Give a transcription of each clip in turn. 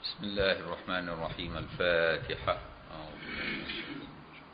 بسم الله الرحمن الرحيم الفاتحة أعوذ بالله من الشيطان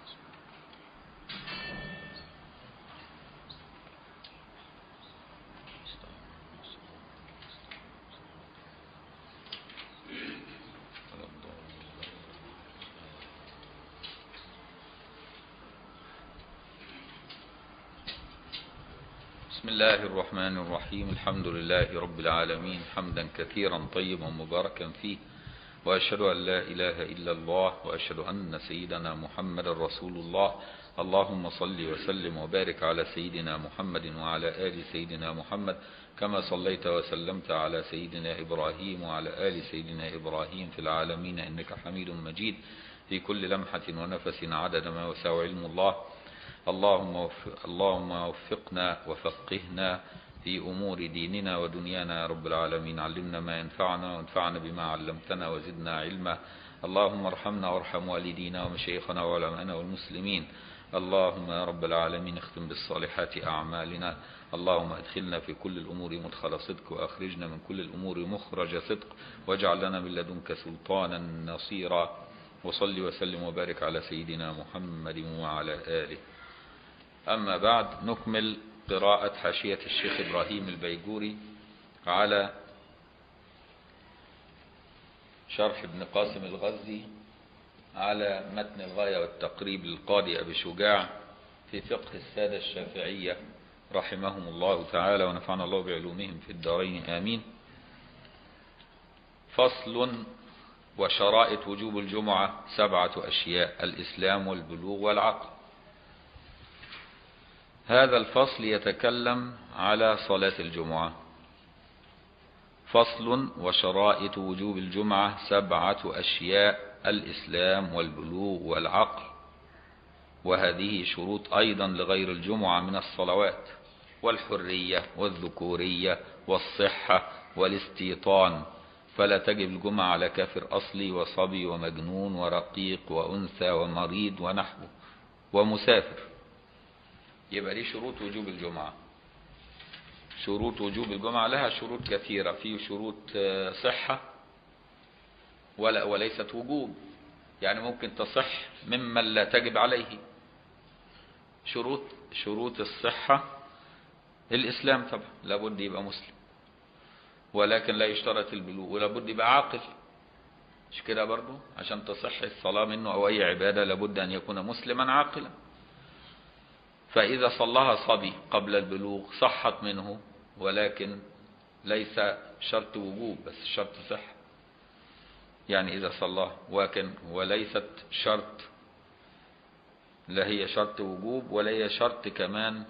بسم الله الرحمن الرحيم الحمد لله رب العالمين حمدا كثيرا طيبا مباركا فيه وأشهد أن لا إله إلا الله وأشهد أن سيدنا محمد رسول الله اللهم صل وسلم وبارك على سيدنا محمد وعلى آل سيدنا محمد كما صليت وسلمت على سيدنا إبراهيم وعلى آل سيدنا إبراهيم في العالمين إنك حميد مجيد في كل لمحة ونفس عدد ما وسع علم الله اللهم وفق اللهم وفقنا وفقهنا في أمور ديننا ودنيانا يا رب العالمين علمنا ما ينفعنا وانفعنا بما علمتنا وزدنا علما اللهم ارحمنا وارحم والدينا ومشايخنا وعلماءنا والمسلمين اللهم يا رب العالمين اختم بالصالحات أعمالنا اللهم ادخلنا في كل الأمور مدخل صدق وأخرجنا من كل الأمور مخرج صدق واجعل لنا من لدنك سلطانا نصيرا وصل وسلم وبارك على سيدنا محمد وعلى آله أما بعد نكمل قراءة حاشية الشيخ إبراهيم البيجوري على شرح ابن قاسم الغزي على متن الغاية والتقريب للقاضي أبي شجاع في فقه السادة الشافعية رحمهم الله تعالى ونفعنا الله بعلومهم في الدارين آمين فصل وشرائط وجوب الجمعة سبعة أشياء الإسلام والبلوغ والعقل هذا الفصل يتكلم على صلاة الجمعة فصل وشرائط وجوب الجمعة سبعة أشياء الإسلام والبلوغ والعقل وهذه شروط أيضا لغير الجمعة من الصلوات والحرية والذكورية والصحة والاستيطان فلا تجب الجمعة على كافر أصلي وصبي ومجنون ورقيق وأنثى ومريض ونحوه ومسافر يبقى دي شروط وجوب الجمعة شروط وجوب الجمعة لها شروط كثيرة في شروط صحة ولا وليست وجوب يعني ممكن تصح ممن لا تجب عليه شروط شروط الصحة الإسلام طبعا لابد يبقى مسلم ولكن لا يشترط البلوغ ولابد يبقى عاقل مش كده برضو عشان تصح الصلاة منه أو أي عبادة لابد أن يكون مسلما عاقلا فإذا صلاها صبي قبل البلوغ صحت منه ولكن ليس شرط وجوب بس شرط صحة يعني إذا صلاها ولكن وليست شرط لا هي شرط وجوب ولا هي شرط كمان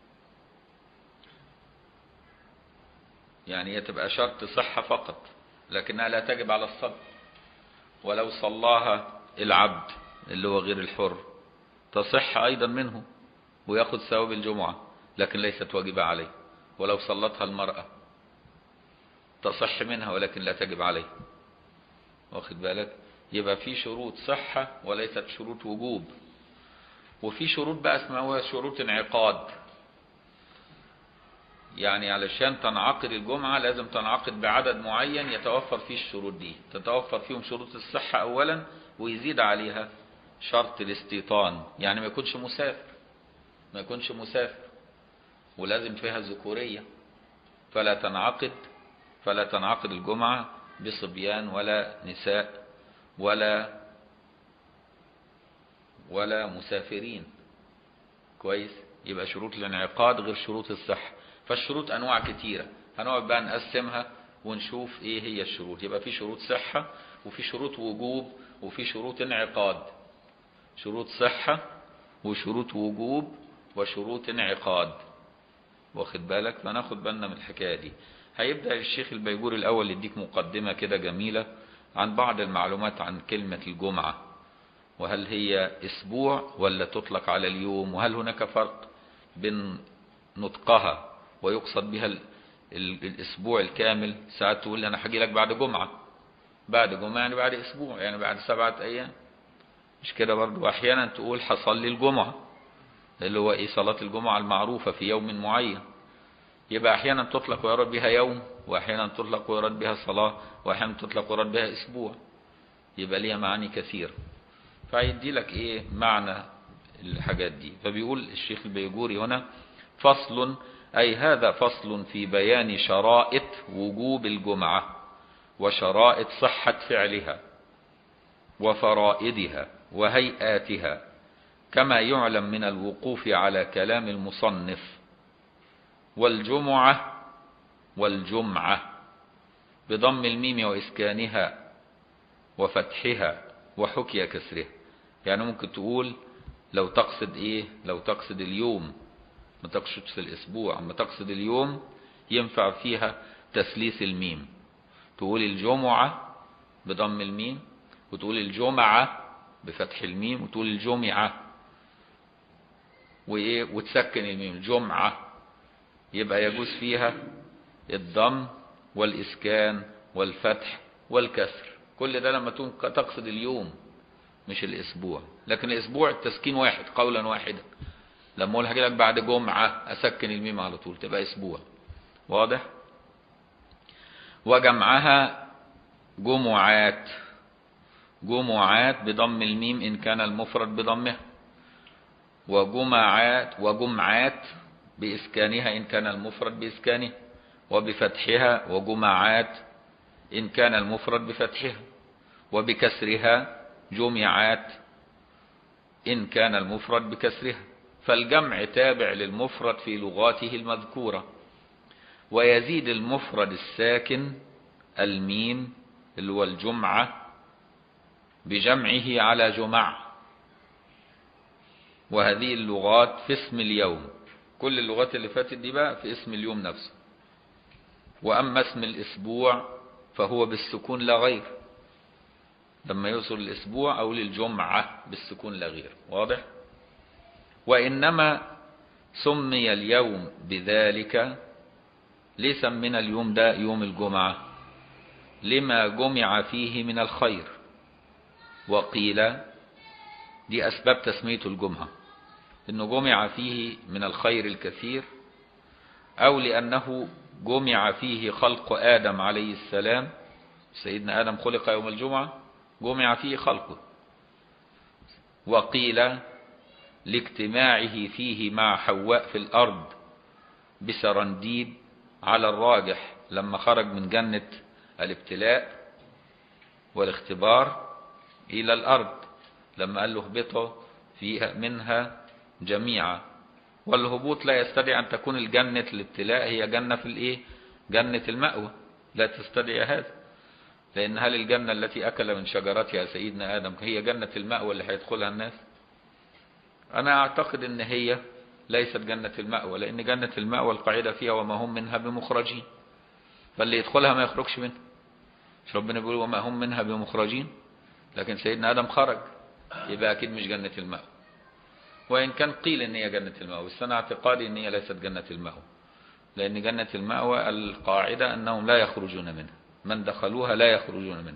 يعني هي تبقى شرط صحة فقط لكنها لا تجب على الصبي ولو صلاها العبد اللي هو غير الحر تصح أيضا منه وياخذ ثواب الجمعة لكن ليست واجبة عليه ولو صلتها المرأة تصح منها ولكن لا تجب عليه واخد بالك يبقى في شروط صحة وليست شروط وجوب وفي شروط بقى اسمها شروط انعقاد يعني علشان تنعقد الجمعة لازم تنعقد بعدد معين يتوفر فيه الشروط دي تتوفر فيهم شروط الصحة أولا ويزيد عليها شرط الاستيطان يعني ما يكونش مسافر ما يكونش مسافر ولازم فيها ذكورية فلا تنعقد فلا تنعقد الجمعة بصبيان ولا نساء ولا ولا مسافرين كويس يبقى شروط الانعقاد غير شروط الصحة فالشروط أنواع كتيرة هنقعد بقى نقسمها ونشوف ايه هي الشروط يبقى في شروط صحة وفي شروط وجوب وفي شروط انعقاد شروط صحة وشروط وجوب وشروط انعقاد واخد بالك فناخد بالنا من الحكاية دي هيبدأ الشيخ البيجوري الأول يديك مقدمة كده جميلة عن بعض المعلومات عن كلمة الجمعة وهل هي أسبوع ولا تطلق على اليوم وهل هناك فرق بين نطقها ويقصد بها الأسبوع الكامل ساعات تقول أنا هاجي لك بعد جمعة بعد جمعة يعني بعد أسبوع يعني بعد سبعة أيام مش كده برضو أحيانا تقول حصل لي الجمعة اللي هو إيه صلاة الجمعة المعروفة في يوم معين يبقى أحيانا تطلق ويراد بها يوم وأحيانا تطلق ويراد بها صلاة وأحيانا تطلق ويراد بها أسبوع يبقى ليها معاني كثيرة فهيدي لك إيه معنى الحاجات دي فبيقول الشيخ البيجوري هنا فصل أي هذا فصل في بيان شرائط وجوب الجمعة وشرائط صحة فعلها وفرائدها وهيئاتها كما يعلم من الوقوف على كلام المصنف والجمعة والجمعة بضم الميم وإسكانها وفتحها وحكي كسرها يعني ممكن تقول لو تقصد ايه لو تقصد اليوم ما تقصد في الاسبوع ما تقصد اليوم ينفع فيها تسليس الميم تقول الجمعة بضم الميم وتقول الجمعة بفتح الميم وتقول الجمعة وايه وتسكن الميم الجمعة يبقى يجوز فيها الضم والإسكان والفتح والكسر كل ده لما تقصد اليوم مش الأسبوع لكن الأسبوع التسكين واحد قولا واحدا لما أقول لك بعد جمعة أسكن الميم على طول تبقى أسبوع واضح وجمعها جمعات جمعات بضم الميم إن كان المفرد بضمها وجمعات وجمعات بإسكانها إن كان المفرد بإسكانه وبفتحها وجمعات إن كان المفرد بفتحها وبكسرها جمعات إن كان المفرد بكسرها فالجمع تابع للمفرد في لغاته المذكورة ويزيد المفرد الساكن الميم اللي هو الجمعة بجمعه على جمع وهذه اللغات في اسم اليوم كل اللغات اللي فاتت دي بقى في اسم اليوم نفسه وأما اسم الأسبوع فهو بالسكون لا غير لما يوصل الأسبوع أو للجمعة بالسكون لا غير واضح وإنما سمي اليوم بذلك ليه سمينا اليوم ده يوم الجمعة لما جمع فيه من الخير وقيل دي أسباب تسمية الجمعة إنه جمع فيه من الخير الكثير أو لأنه جمع فيه خلق آدم عليه السلام سيدنا آدم خلق يوم الجمعة جمع فيه خلقه وقيل لاجتماعه فيه مع حواء في الأرض بسرنديب على الراجح لما خرج من جنة الابتلاء والاختبار إلى الأرض لما قال له اهبطوا فيها منها جميعا والهبوط لا يستدعي أن تكون الجنة الابتلاء هي جنة في الإيه جنة المأوى لا تستدعي هذا لأن هل الجنة التي أكل من شجرتها سيدنا آدم هي جنة المأوى اللي هيدخلها الناس أنا أعتقد أن هي ليست جنة المأوى لأن جنة المأوى القاعدة فيها وما هم منها بمخرجين فاللي يدخلها ما يخرجش منها مش ربنا بيقول وما هم منها بمخرجين لكن سيدنا آدم خرج يبقى أكيد مش جنة المأوى وإن كان قيل إن هي جنة المأوى بس أنا اعتقادي إن هي ليست جنة المأوى لأن جنة المأوى القاعدة أنهم لا يخرجون منها من دخلوها لا يخرجون منها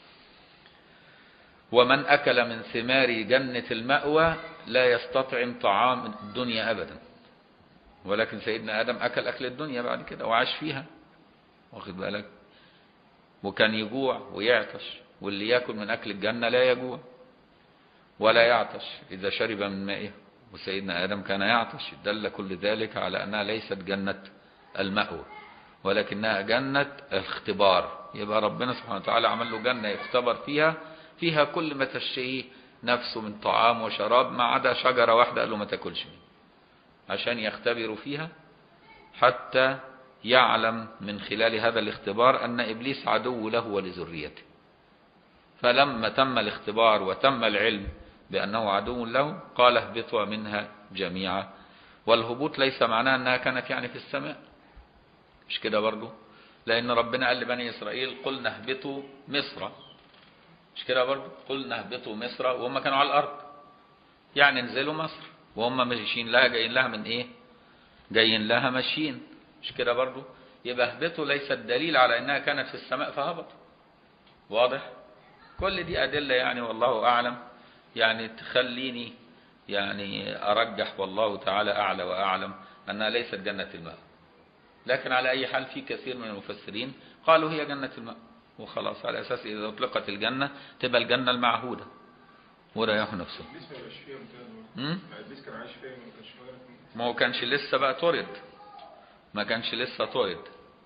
ومن أكل من ثمار جنة المأوى لا يستطعم طعام الدنيا أبدا ولكن سيدنا آدم أكل أكل الدنيا بعد كده وعاش فيها واخد بالك وكان يجوع ويعطش واللي يأكل من أكل الجنة لا يجوع ولا يعطش إذا شرب من مائه وسيدنا آدم كان يعطش دل كل ذلك على أنها ليست جنة المأوى ولكنها جنة اختبار يبقى ربنا سبحانه وتعالى عمل له جنة يختبر فيها فيها كل ما تشتهيه نفسه من طعام وشراب ما عدا شجرة واحدة قال له ما تاكلش منها عشان يختبروا فيها حتى يعلم من خلال هذا الاختبار أن إبليس عدو له ولذريته فلما تم الاختبار وتم العلم بأنه عدو له قال اهبطوا منها جميعا والهبوط ليس معناه أنها كانت يعني في السماء مش كده برضو لأن ربنا قال لبني إسرائيل قلنا اهبطوا مصر مش كده برضو قلنا اهبطوا مصر وهم كانوا على الأرض يعني انزلوا مصر وهم ماشيين لها جايين لها من ايه جايين لها ماشيين مش كده برضو يبقى اهبطوا ليس الدليل على انها كانت في السماء فهبطوا واضح كل دي أدلة يعني والله أعلم يعني تخليني يعني أرجح والله تعالى أعلى وأعلم أنها ليست جنة الماء لكن على أي حال في كثير من المفسرين قالوا هي جنة المأوى وخلاص على أساس إذا أطلقت الجنة تبقى الجنة المعهودة وريحوا نفسهم ابليس ما يبقاش فيها مم؟ متهيألي ما ابليس كان عايش فيها ما كانش فيها ما هو كانش لسه بقى طرد ما كانش لسه طرد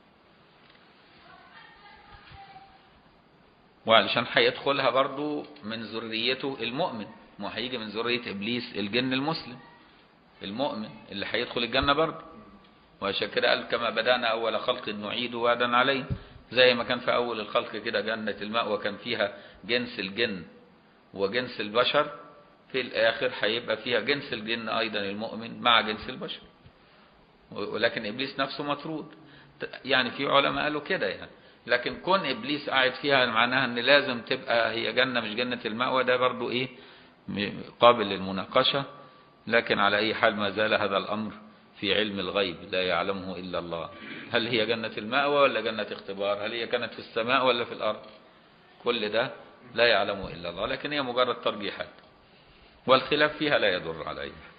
وعلشان هيدخلها برضو من ذريته المؤمن ما هو هيجي من ذرية إبليس الجن المسلم المؤمن اللي هيدخل الجنة برضو وعشان كده قال كما بدأنا أول خلق نعيد وعدا عليه زي ما كان في أول الخلق كده جنة المأوى كان فيها جنس الجن وجنس البشر في الآخر هيبقى فيها جنس الجن أيضا المؤمن مع جنس البشر ولكن إبليس نفسه مطرود يعني في علماء قالوا كده يعني لكن كون إبليس قاعد فيها معناها أن لازم تبقى هي جنة مش جنة المأوى ده برضو إيه م- قابل للمناقشة لكن على أي حال ما زال هذا الأمر في علم الغيب لا يعلمه إلا الله هل هي جنة المأوى ولا جنة اختبار هل هي كانت في السماء ولا في الأرض كل ده لا يعلمه إلا الله لكن هي مجرد ترجيحات والخلاف فيها لا يضر على أي حال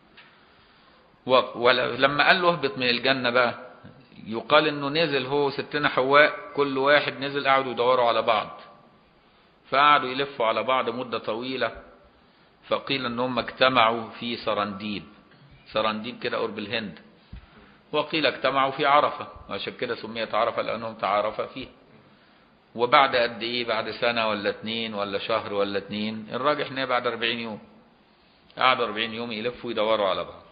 و- ولما قال له اهبط من الجنة بقى يقال انه نزل هو ستنا حواء كل واحد نزل قعدوا يدوروا على بعض فقعدوا يلفوا على بعض مدة طويلة فقيل انهم اجتمعوا في سرنديب سرنديب كده قرب الهند وقيل اجتمعوا في عرفة وعشان كده سميت عرفة لانهم تعارفا فيها وبعد قد ايه بعد سنة ولا اتنين ولا شهر ولا اتنين الراجح ان هي بعد 40 يوم قعدوا 40 يوم يلفوا يدوروا على بعض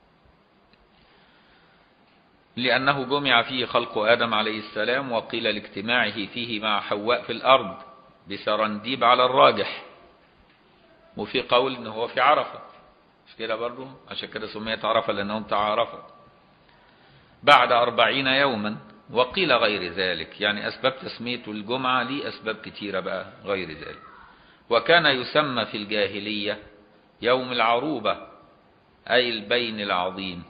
لأنه جمع فيه خلق آدم عليه السلام وقيل لاجتماعه فيه مع حواء في الأرض بسرنديب على الراجح وفي قول ان هو في عرفة مش كده برضو عشان كده سميت عرفة لأنهم تعارفوا بعد أربعين يوما وقيل غير ذلك يعني أسباب تسميته الجمعة ليه أسباب كتيرة بقى غير ذلك وكان يسمى في الجاهلية يوم العروبة أي البين العظيم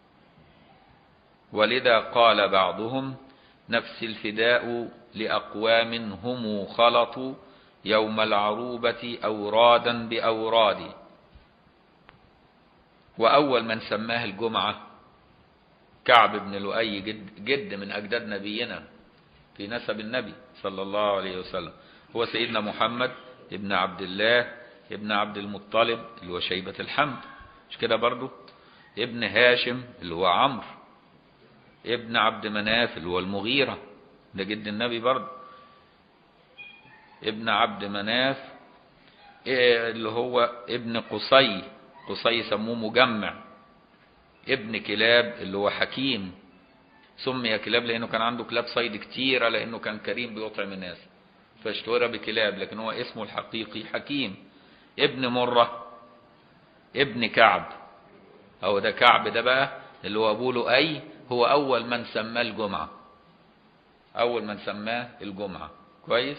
ولذا قال بعضهم نفس الفداء لأقوام هم خلطوا يوم العروبة أورادا بأوراد وأول من سماه الجمعة كعب بن لؤي جد, جد من أجداد نبينا في نسب النبي صلى الله عليه وسلم هو سيدنا محمد ابن عبد الله ابن عبد المطلب اللي هو شيبة الحمد مش كده برضو ابن هاشم اللي هو عمرو ابن عبد مناف اللي هو المغيرة ده جد النبي برضه ابن عبد مناف إيه اللي هو ابن قصي قصي سموه مجمع ابن كلاب اللي هو حكيم سمي كلاب لانه كان عنده كلاب صيد كتيرة لانه كان كريم بيطعم الناس فاشتهر بكلاب لكن هو اسمه الحقيقي حكيم ابن مرة ابن كعب او ده كعب ده بقى اللي هو ابو لؤي هو اول من سماه الجمعة اول من سماه الجمعة كويس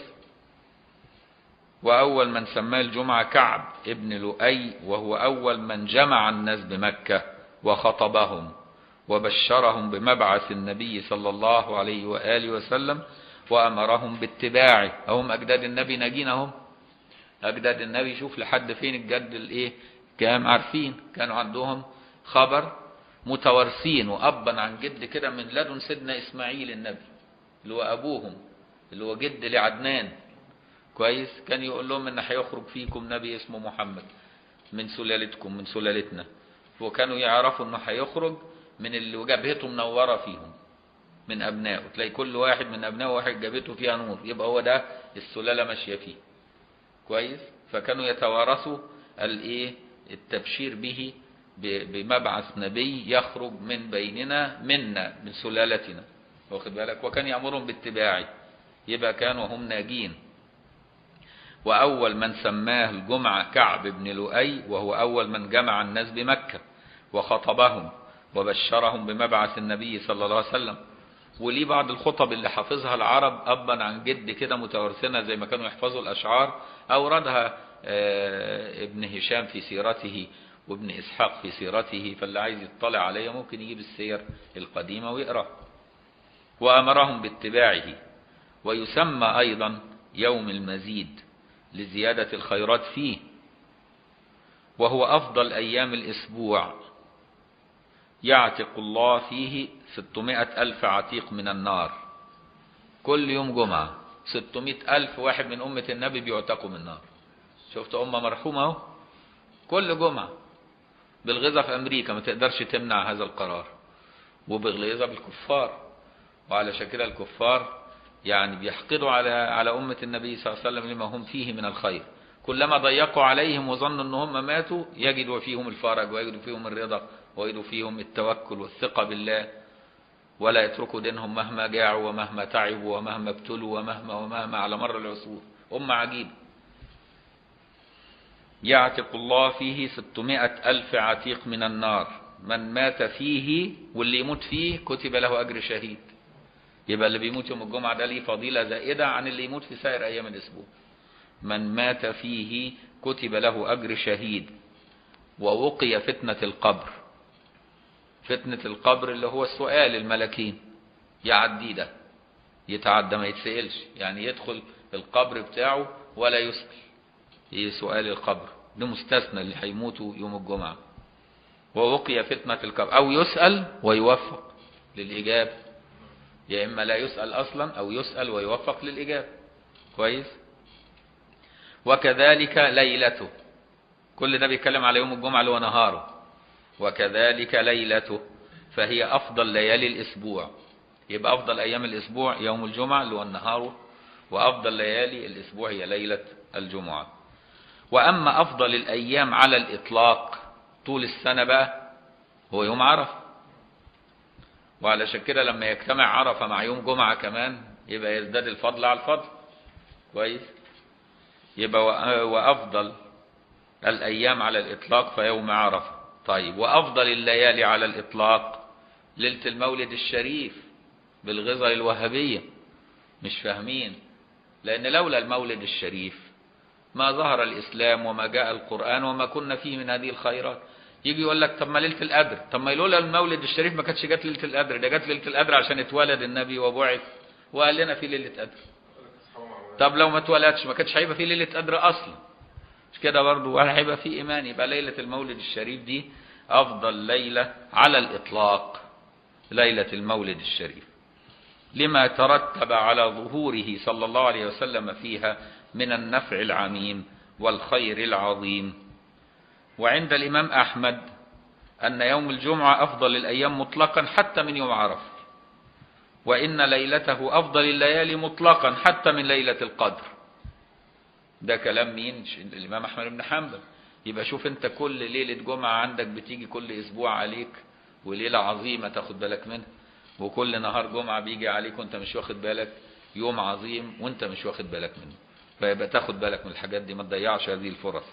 واول من سماه الجمعة كعب ابن لؤي وهو اول من جمع الناس بمكة وخطبهم وبشرهم بمبعث النبي صلى الله عليه وآله وسلم وأمرهم باتباعه هم أجداد النبي ناجينهم أجداد النبي شوف لحد فين الجد الإيه كام عارفين كانوا عندهم خبر متوارثين وأبا عن جد كده من لدن سيدنا إسماعيل النبي اللي هو أبوهم اللي هو جد لعدنان كويس كان يقول لهم إن هيخرج فيكم نبي اسمه محمد من سلالتكم من سلالتنا وكانوا يعرفوا إنه هيخرج من اللي جبهته منورة فيهم من أبنائه تلاقي كل واحد من أبنائه واحد جبهته فيها نور يبقى هو ده السلالة ماشية فيه كويس فكانوا يتوارثوا الايه التبشير به بمبعث نبي يخرج من بيننا منا من سلالتنا واخد بالك وكان يأمرهم باتباعه يبقى كانوا هم ناجين وأول من سماه الجمعة كعب بن لؤي وهو أول من جمع الناس بمكة وخطبهم وبشرهم بمبعث النبي صلى الله عليه وسلم وليه بعض الخطب اللي حافظها العرب أبا عن جد كده متوارثينها زي ما كانوا يحفظوا الأشعار أوردها ابن هشام في سيرته وابن إسحاق في سيرته فاللي عايز يطلع عليه ممكن يجيب السير القديمة ويقرأ وأمرهم باتباعه ويسمى أيضا يوم المزيد لزيادة الخيرات فيه وهو أفضل أيام الأسبوع يعتق الله فيه ستمائة ألف عتيق من النار كل يوم جمعة ستمائة ألف واحد من أمة النبي بيعتقوا من النار شفت أمة مرحومة اهو كل جمعة بالغذاء في أمريكا ما تقدرش تمنع هذا القرار وبالغذاء بالكفار وعلى كده الكفار يعني بيحقدوا على على أمة النبي صلى الله عليه وسلم لما هم فيه من الخير كلما ضيقوا عليهم وظنوا ان هم ماتوا يجدوا فيهم الفرج ويجدوا فيهم الرضا ويجدوا فيهم التوكل والثقة بالله ولا يتركوا دينهم مهما جاعوا ومهما تعبوا ومهما ابتلوا ومهما ومهما على مر العصور أمة عجيبة يعتق الله فيه ستمائة ألف عتيق من النار من مات فيه واللي يموت فيه كتب له أجر شهيد يبقى اللي بيموت يوم الجمعة ده ليه فضيلة زائدة عن اللي يموت في سائر أيام الأسبوع من مات فيه كتب له أجر شهيد ووقي فتنة القبر فتنة القبر اللي هو السؤال الملكين يعدي ده يتعدى ما يتسألش يعني يدخل القبر بتاعه ولا يسأل ايه سؤال القبر ده مستثنى اللي هيموتوا يوم الجمعة ووقي فتنة القبر او يسأل ويوفق للإجابة يا إما لا يسأل أصلا أو يسأل ويوفق للإجابة كويس وكذلك ليلته كل ده بيتكلم على يوم الجمعة اللي هو نهاره وكذلك ليلته فهي أفضل ليالي الأسبوع يبقى أفضل أيام الأسبوع يوم الجمعة اللي هو النهار وأفضل ليالي الأسبوع هي ليلة الجمعة وأما أفضل الأيام على الإطلاق طول السنة بقى هو يوم عرفة وعلى كده لما يجتمع عرفة مع يوم جمعة كمان يبقى يزداد الفضل على الفضل كويس يبقى وأفضل الأيام على الإطلاق فيوم عرفة طيب وأفضل الليالي على الإطلاق ليلة المولد الشريف بالغزل الوهابية مش فاهمين لأن لولا المولد الشريف ما ظهر الإسلام وما جاء القرآن وما كنا فيه من هذه الخيرات يجي يقول لك طب ما ليلة القدر طب ما لولا المولد الشريف ما كانتش جت ليلة القدر ده جت ليلة القدر عشان اتولد النبي وبعث وقال لنا في ليلة قدر طب لو ما اتولدش ما كانتش هيبقى في ليلة قدر أصلا مش كده برضه ولا هيبقى في إيمان يبقى ليلة المولد الشريف دي أفضل ليلة على الإطلاق ليلة المولد الشريف لما ترتب على ظهوره صلى الله عليه وسلم فيها من النفع العميم والخير العظيم وعند الإمام أحمد أن يوم الجمعة أفضل الأيام مطلقا حتى من يوم عرفة وإن ليلته أفضل الليالي مطلقا حتى من ليلة القدر ده كلام مين الإمام أحمد بن حنبل يبقى شوف انت كل ليلة جمعة عندك بتيجي كل أسبوع عليك وليلة عظيمة تاخد بالك منها وكل نهار جمعة بيجي عليك وانت مش واخد بالك يوم عظيم وانت مش واخد بالك منه فيبقى تاخد بالك من الحاجات دي ما تضيعش هذه الفرص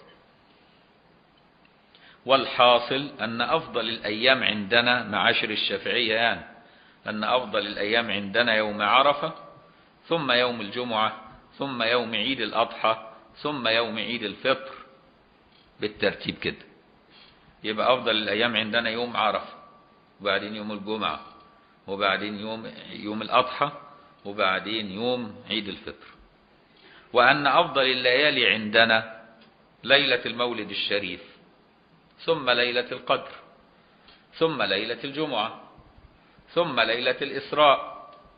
والحاصل أن أفضل الأيام عندنا معاشر الشافعية يعني أن أفضل الأيام عندنا يوم عرفة ثم يوم الجمعة ثم يوم عيد الأضحى ثم يوم عيد الفطر بالترتيب كده يبقى أفضل الأيام عندنا يوم عرفة وبعدين يوم الجمعة وبعدين يوم يوم الأضحى وبعدين يوم عيد الفطر وأن أفضل الليالي عندنا ليلة المولد الشريف ثم ليلة القدر ثم ليلة الجمعة ثم ليلة الإسراء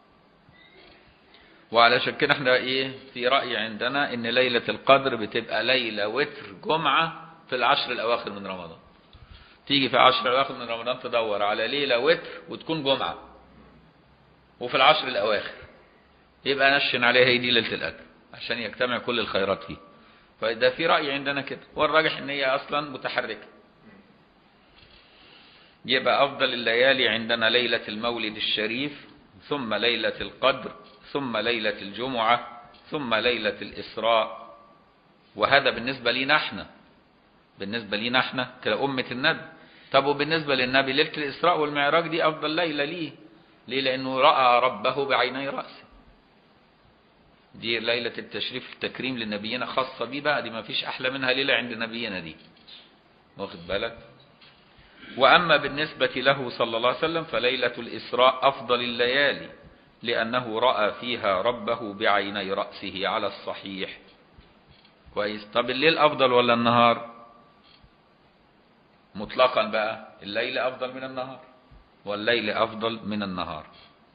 وعلشان كده احنا ايه في رأي عندنا ان ليلة القدر بتبقى ليلة وتر جمعة في العشر الأواخر من رمضان تيجي في العشر الأواخر من رمضان تدور على ليلة وتر وتكون جمعة وفي العشر الأواخر يبقى نشن عليها هي دي ليلة القدر عشان يجتمع كل الخيرات فيه فده في رأي عندنا كده والراجح ان هي اصلا متحركة يبقى افضل الليالي عندنا ليلة المولد الشريف ثم ليلة القدر ثم ليلة الجمعة ثم ليلة الإسراء وهذا بالنسبة لينا احنا بالنسبة لينا احنا كأمة النبي طب وبالنسبة للنبي ليلة الإسراء والمعراج دي أفضل ليلة ليه ليه لأنه رأى ربه بعيني رأسه دي ليلة التشريف التكريم لنبينا خاصة بيه بقى دي ما فيش أحلى منها ليلة عند نبينا دي واخد بالك وأما بالنسبة له صلى الله عليه وسلم فليلة الإسراء أفضل الليالي لأنه رأى فيها ربه بعيني رأسه على الصحيح كويس طب الليل أفضل ولا النهار مطلقا بقى الليل أفضل من النهار والليل أفضل من النهار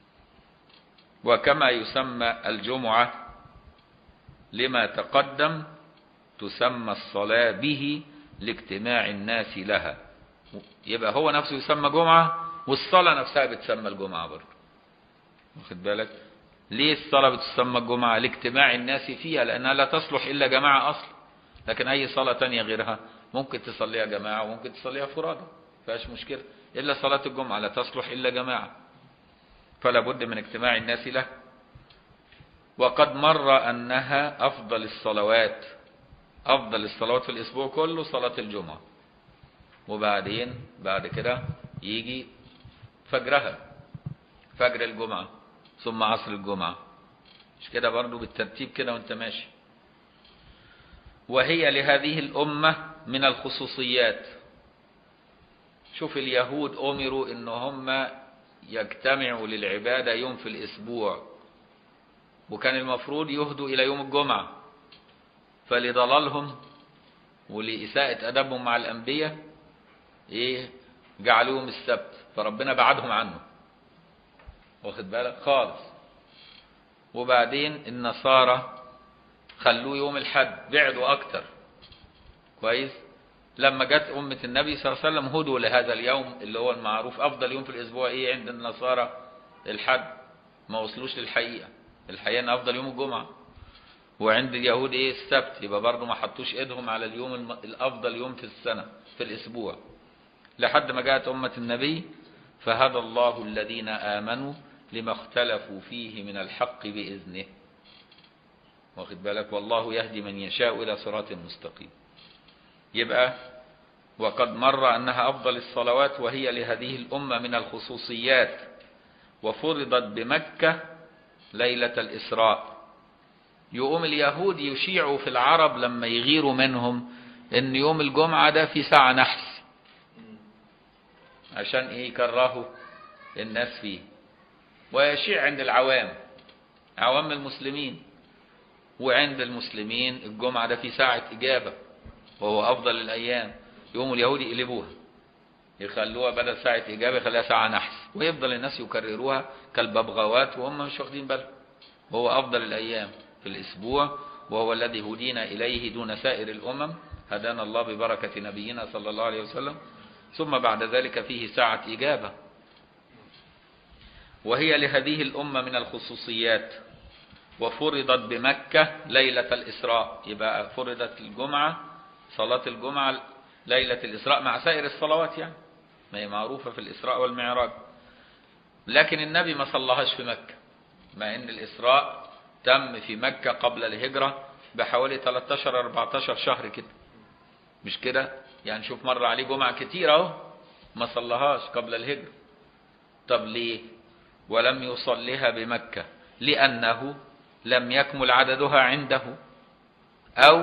وكما يسمى الجمعة لما تقدم تسمى الصلاة به لاجتماع الناس لها يبقى هو نفسه يسمى جمعة والصلاة نفسها بتسمى الجمعة برضه واخد بالك ليه الصلاة بتسمى الجمعة لاجتماع الناس فيها لأنها لا تصلح إلا جماعة أصلا لكن أي صلاة تانية غيرها ممكن تصليها جماعة وممكن تصليها فرادى فيهاش مشكلة إلا صلاة الجمعة لا تصلح إلا جماعة فلا بد من اجتماع الناس له وقد مر أنها أفضل الصلوات أفضل الصلوات في الأسبوع كله صلاة الجمعة وبعدين بعد كده يجي فجرها فجر الجمعة ثم عصر الجمعة مش كده برضو بالترتيب كده وانت ماشي وهي لهذه الأمة من الخصوصيات شوف اليهود أمروا إن هم يجتمعوا للعبادة يوم في الأسبوع وكان المفروض يهدوا إلى يوم الجمعة فلضلالهم ولإساءة أدبهم مع الأنبياء إيه جعلوهم السبت فربنا بعدهم عنه واخد بالك خالص وبعدين النصارى خلوه يوم الحد بعدوا أكتر كويس لما جت أمة النبي صلى الله عليه وسلم هدوا لهذا اليوم اللي هو المعروف أفضل يوم في الأسبوع إيه عند النصارى الحد ما وصلوش للحقيقة الحقيقة أن أفضل يوم الجمعة وعند اليهود إيه السبت يبقى برضه ما حطوش إيدهم على اليوم الم... الأفضل يوم في السنة في الأسبوع لحد ما جاءت أمة النبي فهدى الله الذين آمنوا لما اختلفوا فيه من الحق بإذنه واخد بالك والله يهدي من يشاء إلى صراط مستقيم يبقى وقد مر أنها أفضل الصلوات وهي لهذه الأمة من الخصوصيات وفرضت بمكة ليلة الإسراء يقوم اليهود يشيعوا في العرب لما يغيروا منهم ان يوم الجمعة ده في ساعة نحس عشان ايه يكرهوا الناس فيه ويشيع عند العوام عوام المسلمين وعند المسلمين الجمعة ده في ساعة إجابة وهو أفضل الأيام يوم اليهود يقلبوها يخلوها بدل ساعة إجابة يخليها ساعة نحس ويفضل الناس يكرروها كالببغاوات وهم مش واخدين بالهم وهو أفضل الأيام في الأسبوع وهو الذي هدينا إليه دون سائر الأمم هدانا الله ببركة نبينا صلى الله عليه وسلم ثم بعد ذلك فيه ساعة إجابة وهي لهذه الأمة من الخصوصيات وفرضت بمكة ليلة الإسراء يبقى فرضت الجمعة صلاة الجمعة ليلة الإسراء مع سائر الصلوات يعني ما هي معروفة في الإسراء والمعراج لكن النبي ما صلىهاش في مكة مع ان الإسراء تم في مكة قبل الهجرة بحوالي 13-14 شهر كده مش كده يعني شوف مر عليه جمعة كتير اهو ما صلىهاش قبل الهجرة طب ليه ولم يصليها بمكة لأنه لم يكمل عددها عنده أو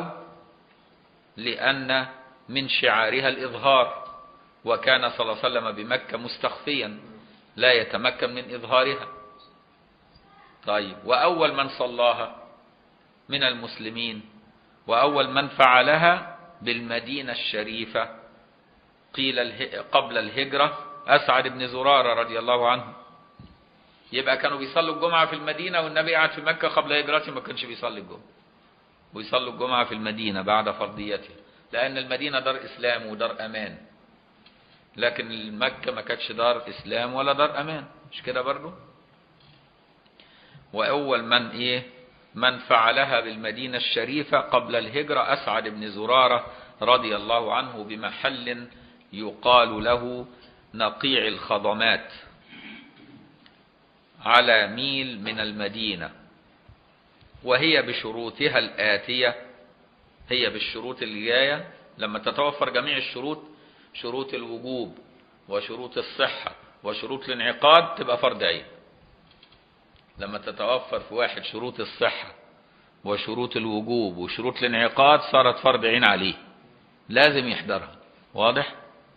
لأن من شعارها الإظهار وكان صلى الله عليه وسلم بمكة مستخفيا لا يتمكن من إظهارها طيب وأول من صلاها من المسلمين وأول من فعلها بالمدينة الشريفة قيل اله... قبل الهجرة أسعد بن زرارة رضي الله عنه يبقى كانوا بيصلوا الجمعة في المدينة والنبي قاعد في مكة قبل هجرته ما كانش بيصلي الجمعة ويصلوا الجمعة في المدينة بعد فرضيتها لأن المدينة دار إسلام ودار أمان لكن مكة ما كانتش دار إسلام ولا دار أمان مش كده برضو وأول من إيه من فعلها بالمدينة الشريفة قبل الهجرة أسعد بن زرارة رضي الله عنه بمحل يقال له نقيع الخضمات على ميل من المدينة وهي بشروطها الآتية هي بالشروط اللي جاية لما تتوفر جميع الشروط شروط الوجوب وشروط الصحة وشروط الانعقاد تبقى فرض عين لما تتوفر في واحد شروط الصحة وشروط الوجوب وشروط الانعقاد صارت فرض عين عليه لازم يحضرها واضح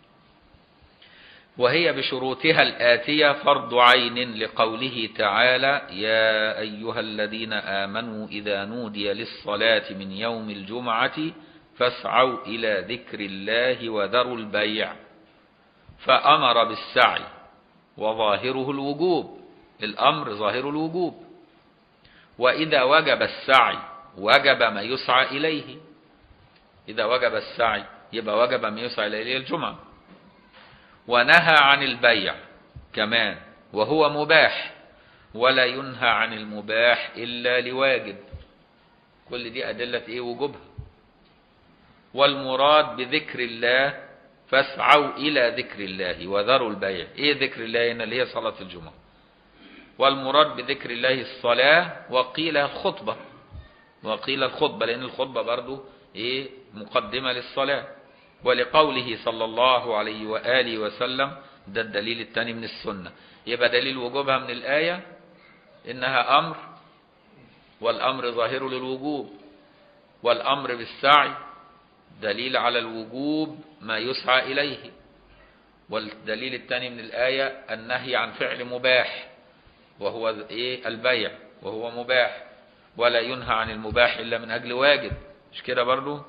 وهي بشروطها الآتية فرض عين لقوله تعالى يا أيها الذين آمنوا إذا نودي للصلاة من يوم الجمعة فاسعوا إلى ذكر الله وذروا البيع فأمر بالسعي وظاهره الوجوب الأمر ظاهر الوجوب وإذا وجب السعي وجب ما يسعى إليه إذا وجب السعي يبقى وجب ما يسعى إليه الجمعة ونهى عن البيع كمان وهو مباح ولا ينهى عن المباح إلا لواجب كل دي أدلة إيه وجوبها والمراد بذكر الله فاسعوا إلى ذكر الله وذروا البيع إيه ذكر الله هنا اللي هي صلاة الجمعة والمراد بذكر الله الصلاة وقيل الخطبة وقيل الخطبة لأن الخطبة برضو إيه مقدمة للصلاة ولقوله صلى الله عليه وآله وسلم ده الدليل الثاني من السنة يبقى دليل وجوبها من الآية إنها أمر والأمر ظاهر للوجوب والأمر بالسعي دليل على الوجوب ما يسعى إليه والدليل الثاني من الآية النهي عن فعل مباح وهو إيه البيع وهو مباح ولا ينهى عن المباح إلا من أجل واجب مش كده برضو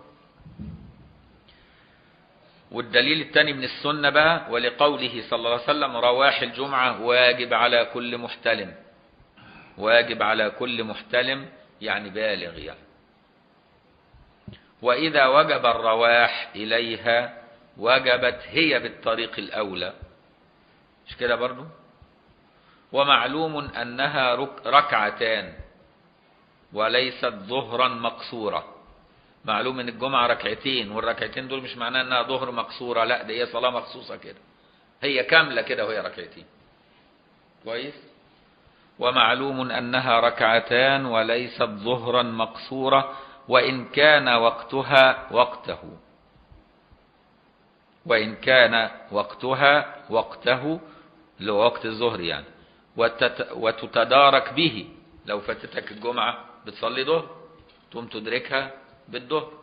والدليل الثاني من السنة بقى ولقوله صلى الله عليه وسلم رواح الجمعة واجب على كل محتلم واجب على كل محتلم يعني بالغ يعني وإذا وجب الرواح إليها وجبت هي بالطريق الأولى مش كده برضو ومعلوم أنها رك ركعتان وليست ظهرا مقصورة معلوم ان الجمعة ركعتين والركعتين دول مش معناه انها ظهر مقصورة لا دي هي صلاة مخصوصة كده هي كاملة كده وهي ركعتين كويس ومعلوم انها ركعتان وليست ظهرا مقصورة وان كان وقتها وقته وان كان وقتها وقته اللي هو وقت الظهر يعني وتت وتتدارك به لو فاتتك الجمعة بتصلي ظهر تقوم تدركها بالظهر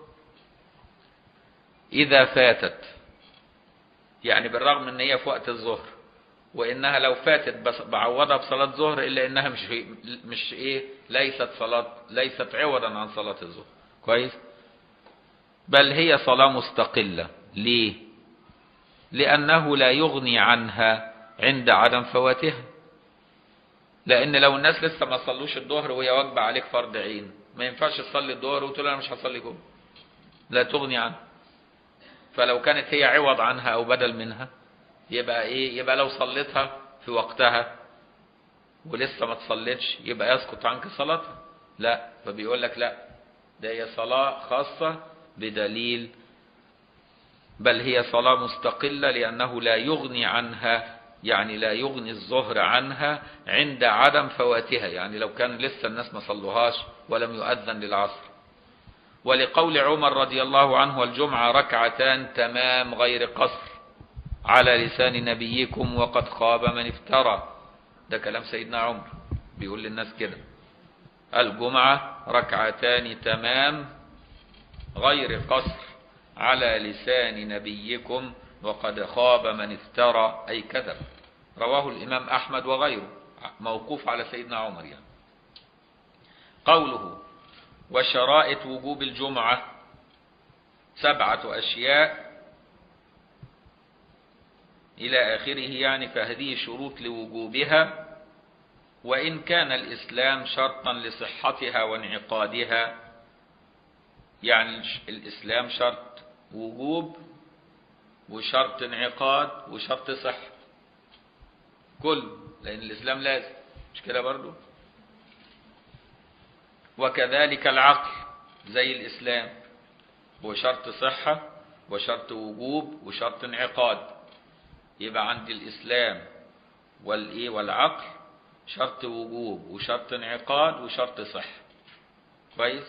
إذا فاتت يعني بالرغم ان هي في وقت الظهر وانها لو فاتت بس بعوضها بصلاة ظهر الا انها مش مش ايه ليست صلاة ليست عوضا عن صلاة الظهر كويس بل هي صلاة مستقلة ليه لانه لا يغني عنها عند عدم فواتها لان لو الناس لسه ما صلوش الظهر وهي واجبه عليك فرض عين ما ينفعش تصلي الظهر وتقول انا مش هصلي جمعه لا تغني عنها فلو كانت هي عوض عنها او بدل منها يبقى ايه يبقى لو صليتها في وقتها ولسه ما تصليتش يبقى يسقط عنك صلاتها لا فبيقول لك لا ده هي صلاة خاصة بدليل بل هي صلاة مستقلة لأنه لا يغني عنها يعني لا يغني الظهر عنها عند عدم فواتها يعني لو كان لسه الناس ما صلوهاش ولم يؤذن للعصر ولقول عمر رضي الله عنه الجمعة ركعتان تمام غير قصر على لسان نبيكم وقد خاب من افترى ده كلام سيدنا عمر بيقول للناس كده الجمعة ركعتان تمام غير قصر على لسان نبيكم وقد خاب من افترى أي كذب رواه الإمام أحمد وغيره موقوف على سيدنا عمر يعني قوله وشرائط وجوب الجمعة سبعة أشياء إلى آخره يعني فهذه شروط لوجوبها وإن كان الإسلام شرطا لصحتها وانعقادها يعني الإسلام شرط وجوب وشرط انعقاد وشرط صحة كل لأن الإسلام لازم مش كده برضو وكذلك العقل زي الإسلام هو شرط صحة وشرط وجوب وشرط انعقاد يبقى عند الإسلام والإيه والعقل شرط وجوب وشرط انعقاد وشرط صحة كويس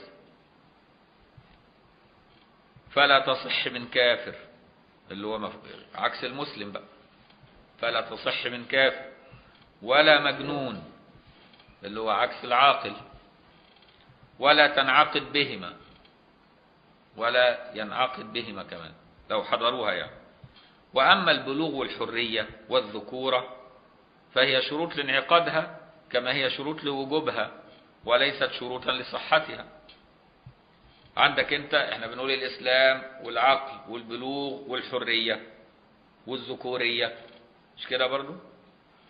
فلا تصح من كافر اللي هو مف... عكس المسلم بقى فلا تصح من كافر ولا مجنون اللي هو عكس العاقل ولا تنعقد بهما ولا ينعقد بهما كمان لو حضروها يعني وأما البلوغ والحرية والذكورة فهي شروط لانعقادها كما هي شروط لوجوبها وليست شروطا لصحتها عندك انت احنا بنقول الاسلام والعقل والبلوغ والحرية والذكورية مش كده برضو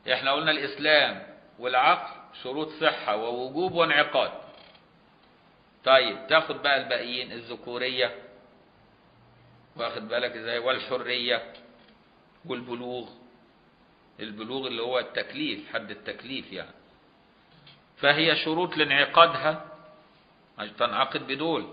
احنا قلنا الاسلام والعقل شروط صحة ووجوب وانعقاد طيب تاخد بقى الباقيين الذكورية واخد بالك ازاي والحرية والبلوغ البلوغ اللي هو التكليف حد التكليف يعني فهي شروط لانعقادها عشان تنعقد بدول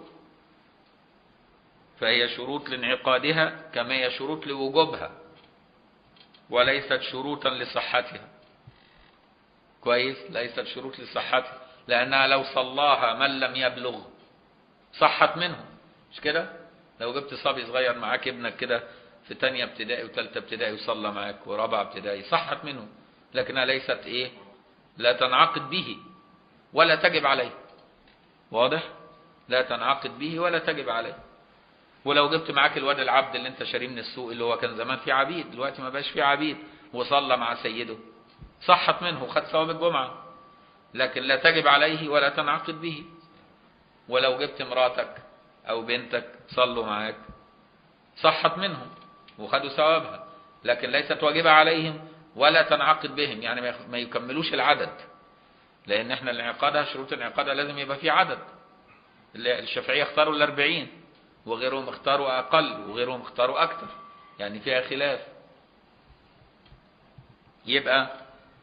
فهي شروط لانعقادها كما هي شروط لوجوبها وليست شروطا لصحتها كويس ليست شروط لصحتها لأنها لو صلاها من لم يبلغ صحت منه مش كده لو جبت صبي صغير معاك ابنك كده في تانية ابتدائي وتالتة ابتدائي وصلى معاك ورابعة ابتدائي صحت منه لكنها ليست ايه لا تنعقد به ولا تجب عليه واضح لا تنعقد به ولا تجب عليه ولو جبت معاك الواد العبد اللي انت شاريه من السوق اللي هو كان زمان فيه عبيد دلوقتي ما بقاش فيه عبيد وصلى مع سيده صحت منه وخد ثواب الجمعة لكن لا تجب عليه ولا تنعقد به ولو جبت مراتك او بنتك صلوا معاك صحت منهم وخدوا ثوابها لكن ليست واجبة عليهم ولا تنعقد بهم يعني ما يكملوش العدد لان احنا الانعقادها شروط انعقادها لازم يبقى فيه عدد الشافعية اختاروا الاربعين وغيرهم اختاروا اقل وغيرهم اختاروا اكتر يعني فيها خلاف يبقى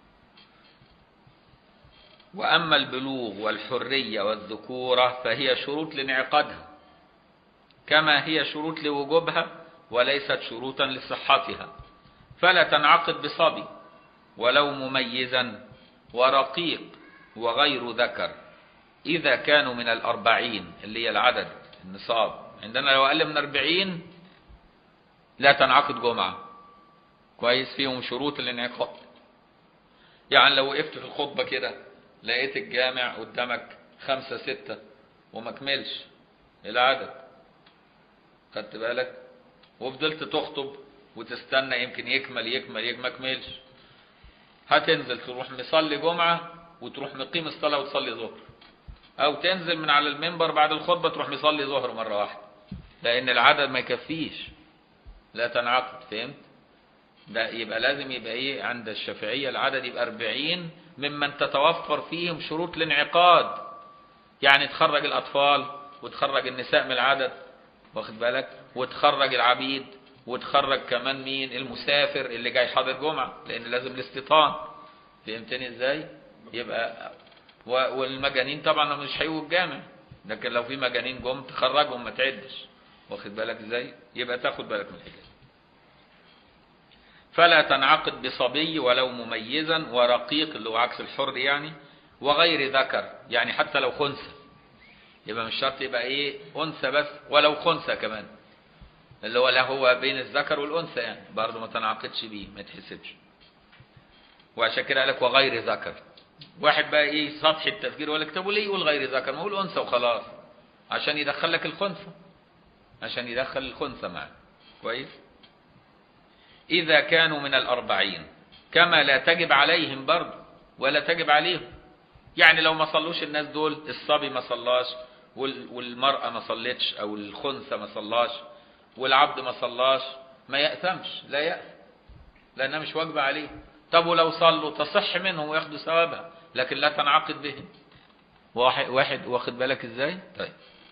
وأما البلوغ والحرية والذكورة فهي شروط لانعقادها كما هي شروط لوجوبها وليست شروطا لصحتها فلا تنعقد بصبي ولو مميزا ورقيق وغير ذكر إذا كانوا من الأربعين اللي هي العدد النصاب عندنا لو أقل من أربعين لا تنعقد جمعة كويس فيهم شروط الانعقاد يعني لو وقفت في الخطبة كده لقيت الجامع قدامك خمسة ستة وما كملش العدد خدت بالك وفضلت تخطب وتستنى يمكن يكمل يكمل يكمل ما كملش هتنزل تروح مصلي جمعة وتروح مقيم الصلاة وتصلي ظهر او تنزل من على المنبر بعد الخطبة تروح مصلي ظهر مرة واحدة لان العدد ما يكفيش لا تنعقد فهمت ده يبقى لازم يبقى ايه عند الشافعية العدد يبقى 40 ممن تتوفر فيهم شروط الانعقاد يعني تخرج الاطفال وتخرج النساء من العدد واخد بالك وتخرج العبيد وتخرج كمان مين المسافر اللي جاي حاضر جمعة لان لازم الاستيطان فهمتني ازاي يبقى والمجانين طبعا مش هيجوا الجامع لكن لو في مجانين جم تخرجهم ما تعدش واخد بالك ازاي يبقى تاخد بالك من الحكايه فلا تنعقد بصبي ولو مميزا ورقيق اللي هو عكس الحر يعني وغير ذكر يعني حتى لو خنثى يبقى مش شرط يبقى ايه انثى بس ولو خنثى كمان اللي هو لا هو بين الذكر والانثى يعني برضه ما تنعقدش بيه ما تحسبش وعشان كده قال لك وغير ذكر واحد بقى ايه سطحي التفكير يقول لك طب وليه يقول غير ذكر ما هو الانثى وخلاص عشان يدخل لك الخنثى عشان يدخل الخنثى معاه كويس إذا كانوا من الأربعين كما لا تجب عليهم برضه ولا تجب عليهم يعني لو ما صلوش الناس دول الصبي ما صلاش والمرأة ما صلتش أو الخنثى ما صلاش والعبد ما صلاش ما يأثمش لا يأثم لأنها مش واجبة عليه طب ولو صلوا تصح منهم وياخدوا ثوابها لكن لا تنعقد بهم واحد, واحد واخد بالك ازاي طيب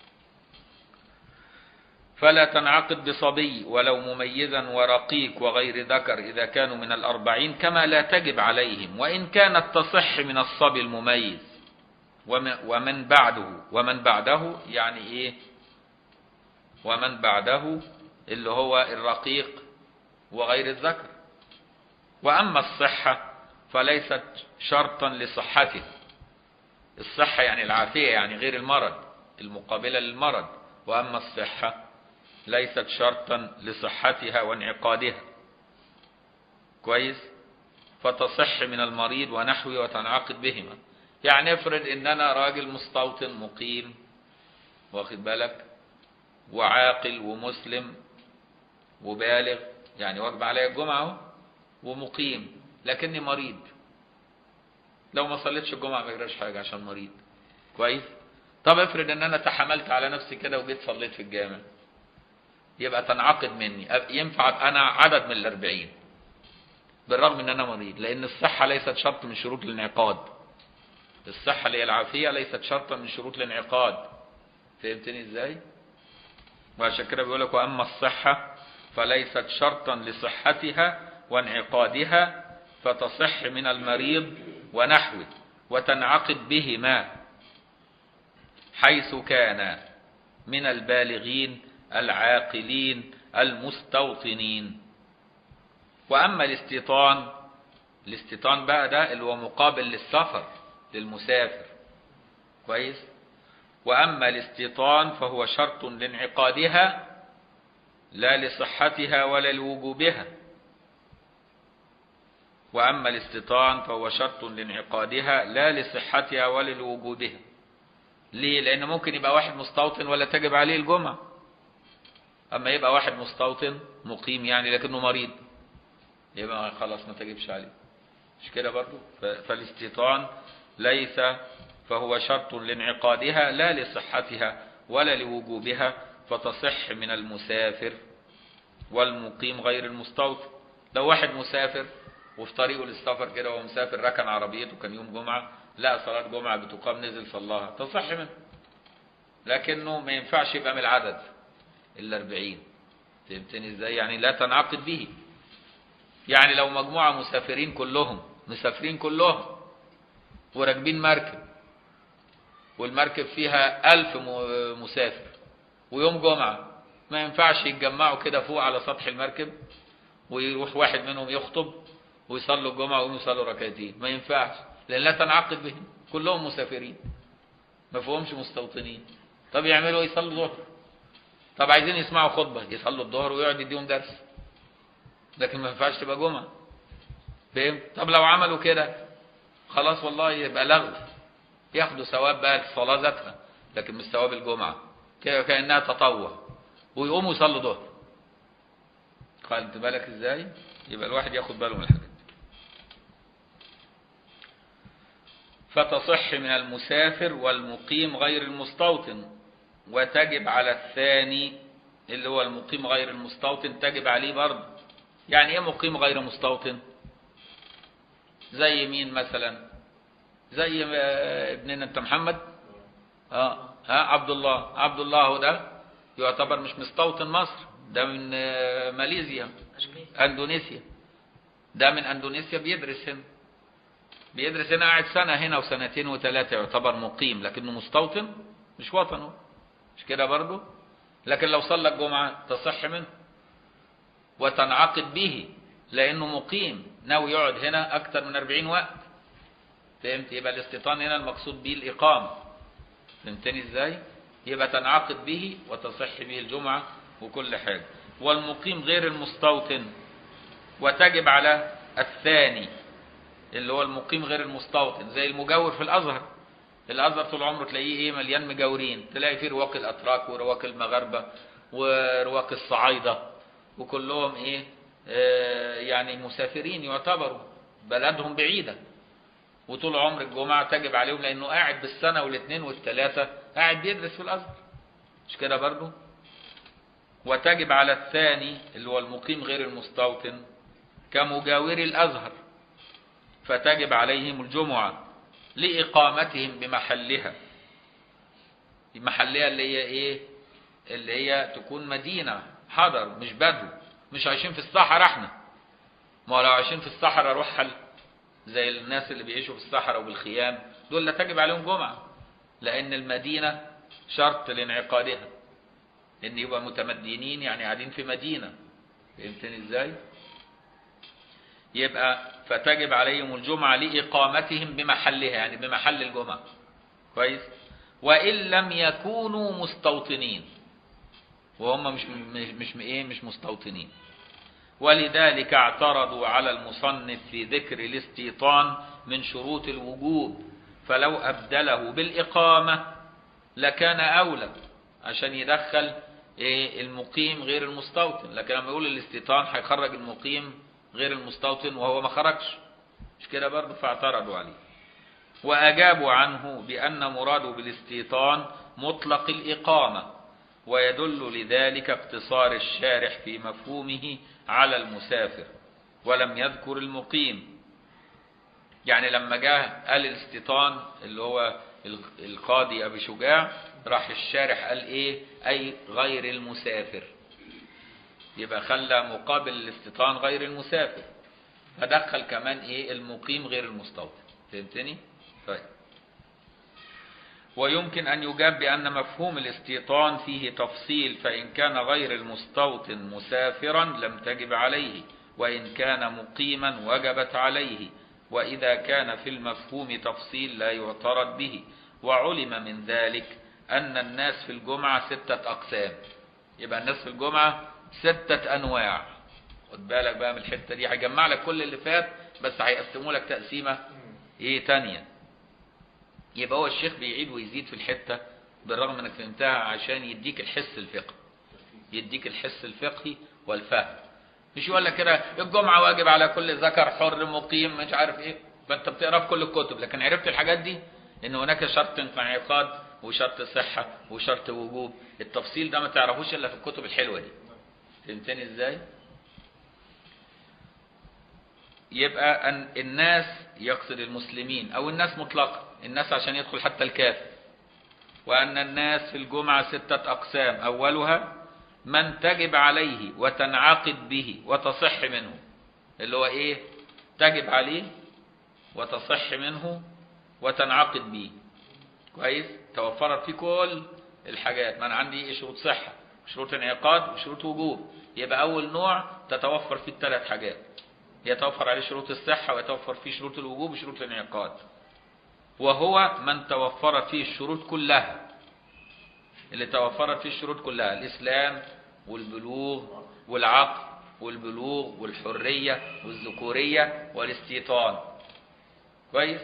فلا تنعقد بصبي ولو مميزا ورقيق وغير ذكر إذا كانوا من الأربعين كما لا تجب عليهم وإن كانت تصح من الصبي المميز ومن بعده ومن بعده يعني إيه ومن بعده اللي هو الرقيق وغير الذكر وأما الصحة فليست شرطا لصحته الصحة يعني العافية يعني غير المرض المقابلة للمرض وأما الصحة ليست شرطا لصحتها وانعقادها كويس فتصح من المريض ونحوه وتنعقد بهما يعني افرض ان انا راجل مستوطن مقيم واخد بالك وعاقل ومسلم وبالغ يعني واجب عليا الجمعة ومقيم لكني مريض لو ما صليتش الجمعة ما يجراش حاجة عشان مريض كويس طب افرض ان انا تحملت على نفسي كده وجيت صليت في الجامع يبقى تنعقد مني ينفع انا عدد من الاربعين بالرغم ان انا مريض لان الصحة ليست شرط من شروط الانعقاد الصحة اللي هي العافية ليست شرطا من شروط الانعقاد فهمتني ازاي وعشان كده بيقول لك واما الصحة فليست شرطا لصحتها وانعقادها فتصح من المريض ونحوه وتنعقد بهما حيث كان من البالغين العاقلين المستوطنين واما الاستيطان الاستيطان بقى ده اللي هو مقابل للسفر للمسافر كويس واما الاستيطان فهو شرط لانعقادها لا لصحتها ولا لوجوبها واما الاستيطان فهو شرط لانعقادها لا لصحتها ولا لوجودها ليه لان ممكن يبقى واحد مستوطن ولا تجب عليه الجمعه اما يبقى واحد مستوطن مقيم يعني لكنه مريض يبقى خلاص ما تجبش عليه مش كده برضو ف- فالاستيطان ليس فهو شرط لانعقادها لا لصحتها ولا لوجوبها فتصح من المسافر والمقيم غير المستوطن لو واحد مسافر وفي طريقه للسفر كده وهو مسافر ركن عربيته كان يوم جمعة لا صلاة جمعة بتقام نزل صلاها تصح منه لكنه ما ينفعش يبقى من العدد الأربعين فهمتني ازاي يعني لا تنعقد به يعني لو مجموعة مسافرين كلهم مسافرين كلهم وراكبين مركب والمركب فيها ألف م- مسافر ويوم جمعة ما ينفعش يتجمعوا كده فوق على سطح المركب ويروح واحد منهم يخطب ويصلوا الجمعة ويقوموا يصلوا ركعتين ما ينفعش لأن لا تنعقد بهم كلهم مسافرين ما فيهمش مستوطنين طب يعملوا ايه يصلوا ظهر طب عايزين يسمعوا خطبة يصلوا الظهر ويقعد يديهم درس لكن ما ينفعش تبقى جمعة فاهم طب لو عملوا كده خلاص والله يبقى لغو ياخدوا ثواب بقى الصلاة ذاتها لكن مش ثواب الجمعة كده كأنها تطوع ويقوموا يصلوا ظهر خدت بالك ازاي يبقى الواحد ياخد باله من الحاجات دي. فتصح من المسافر والمقيم غير المستوطن وتجب على الثاني اللي هو المقيم غير المستوطن تجب عليه برضه يعني ايه مقيم غير مستوطن زي مين مثلا زي آه، ابننا انت محمد اه ها عبد الله عبد الله هو ده يعتبر مش مستوطن مصر ده من آه، ماليزيا اندونيسيا ده من اندونيسيا بيدرس هنا بيدرس هنا قاعد سنة هنا وسنتين وثلاثة يعتبر مقيم لكنه مستوطن مش وطنه مش كده برضه لكن لو صلى الجمعة تصح منه وتنعقد به لأنه مقيم ناوي يقعد هنا أكثر من 40 وقت فهمت يبقى الاستيطان هنا المقصود به الإقامة فهمتني إزاي يبقى تنعقد به وتصح به الجمعة وكل حاجة والمقيم غير المستوطن وتجب على الثاني اللي هو المقيم غير المستوطن زي المجاور في الازهر الازهر طول عمره تلاقيه ايه مليان مجاورين تلاقي فيه رواق الاتراك ورواق المغاربه ورواق الصعايده وكلهم ايه آه يعني مسافرين يعتبروا بلدهم بعيده وطول عمر الجمعه تجب عليهم لانه قاعد بالسنه والاثنين والثلاثه قاعد بيدرس في الازهر مش كده برضو وتجب على الثاني اللي هو المقيم غير المستوطن كمجاور الازهر فتجب عليهم الجمعة لإقامتهم بمحلها محلها اللي هي إيه اللي هي تكون مدينة حضر مش بدو مش عايشين في الصحراء احنا ما لو عايشين في الصحراء رحل زي الناس اللي بيعيشوا في الصحراء وبالخيام دول لا تجب عليهم جمعة لأن المدينة شرط لانعقادها إن يبقى متمدنين يعني قاعدين في مدينة فهمتني إزاي؟ يبقى فتجب عليهم الجمعة لإقامتهم بمحلها يعني بمحل الجمعة كويس وإن لم يكونوا مستوطنين وهم مش مش مش ايه مش مستوطنين ولذلك اعترضوا على المصنف في ذكر الاستيطان من شروط الوجوب فلو أبدله بالإقامة لكان أولى عشان يدخل إيه المقيم غير المستوطن لكن لما يقول الاستيطان هيخرج المقيم غير المستوطن وهو ما خرجش مش كده برضه فاعترضوا عليه وأجابوا عنه بأن مراده بالاستيطان مطلق الإقامة ويدل لذلك اقتصار الشارح في مفهومه على المسافر ولم يذكر المقيم يعني لما جاء قال الاستيطان اللي هو القاضي أبي شجاع راح الشارح قال ايه اي غير المسافر يبقى خلى مقابل الاستيطان غير المسافر فدخل كمان ايه المقيم غير المستوطن فهمتني طيب ويمكن أن يجاب بأن مفهوم الاستيطان فيه تفصيل فإن كان غير المستوطن مسافرا لم تجب عليه وإن كان مقيما وجبت عليه وإذا كان في المفهوم تفصيل لا يعترض به وعلم من ذلك أن الناس في الجمعة ستة أقسام يبقى الناس في الجمعة ستة أنواع خد بالك بقى من الحتة دي هيجمع لك كل اللي فات بس هيقسموا لك تقسيمة ايه تانية يبقى هو الشيخ بيعيد ويزيد في الحتة بالرغم انك فهمتها عشان يديك الحس الفقهي يديك الحس الفقهي والفهم مش يقول لك كده الجمعة واجب على كل ذكر حر مقيم مش عارف ايه فانت بتقرا في كل الكتب لكن عرفت الحاجات دي ان هناك شرط انعقاد وشرط صحة وشرط وجوب التفصيل ده ما تعرفوش الا في الكتب الحلوة دي فهمتني ازاي يبقى أن الناس يقصد المسلمين أو الناس مطلقا الناس عشان يدخل حتى الكافر وأن الناس في الجمعة ستة أقسام أولها من تجب عليه وتنعقد به وتصح منه اللي هو إيه تجب عليه وتصح منه وتنعقد به كويس توفرت فيه كل الحاجات ما أنا عندي شروط صحة شروط انعقاد وشروط وجوب يبقى أول نوع تتوفر فيه الثلاث حاجات يتوفر عليه شروط الصحة ويتوفر فيه شروط الوجوب وشروط الانعقاد وهو من توفرت فيه الشروط كلها اللي توفرت فيه الشروط كلها الإسلام والبلوغ والعقل والبلوغ والحرية والذكورية والاستيطان كويس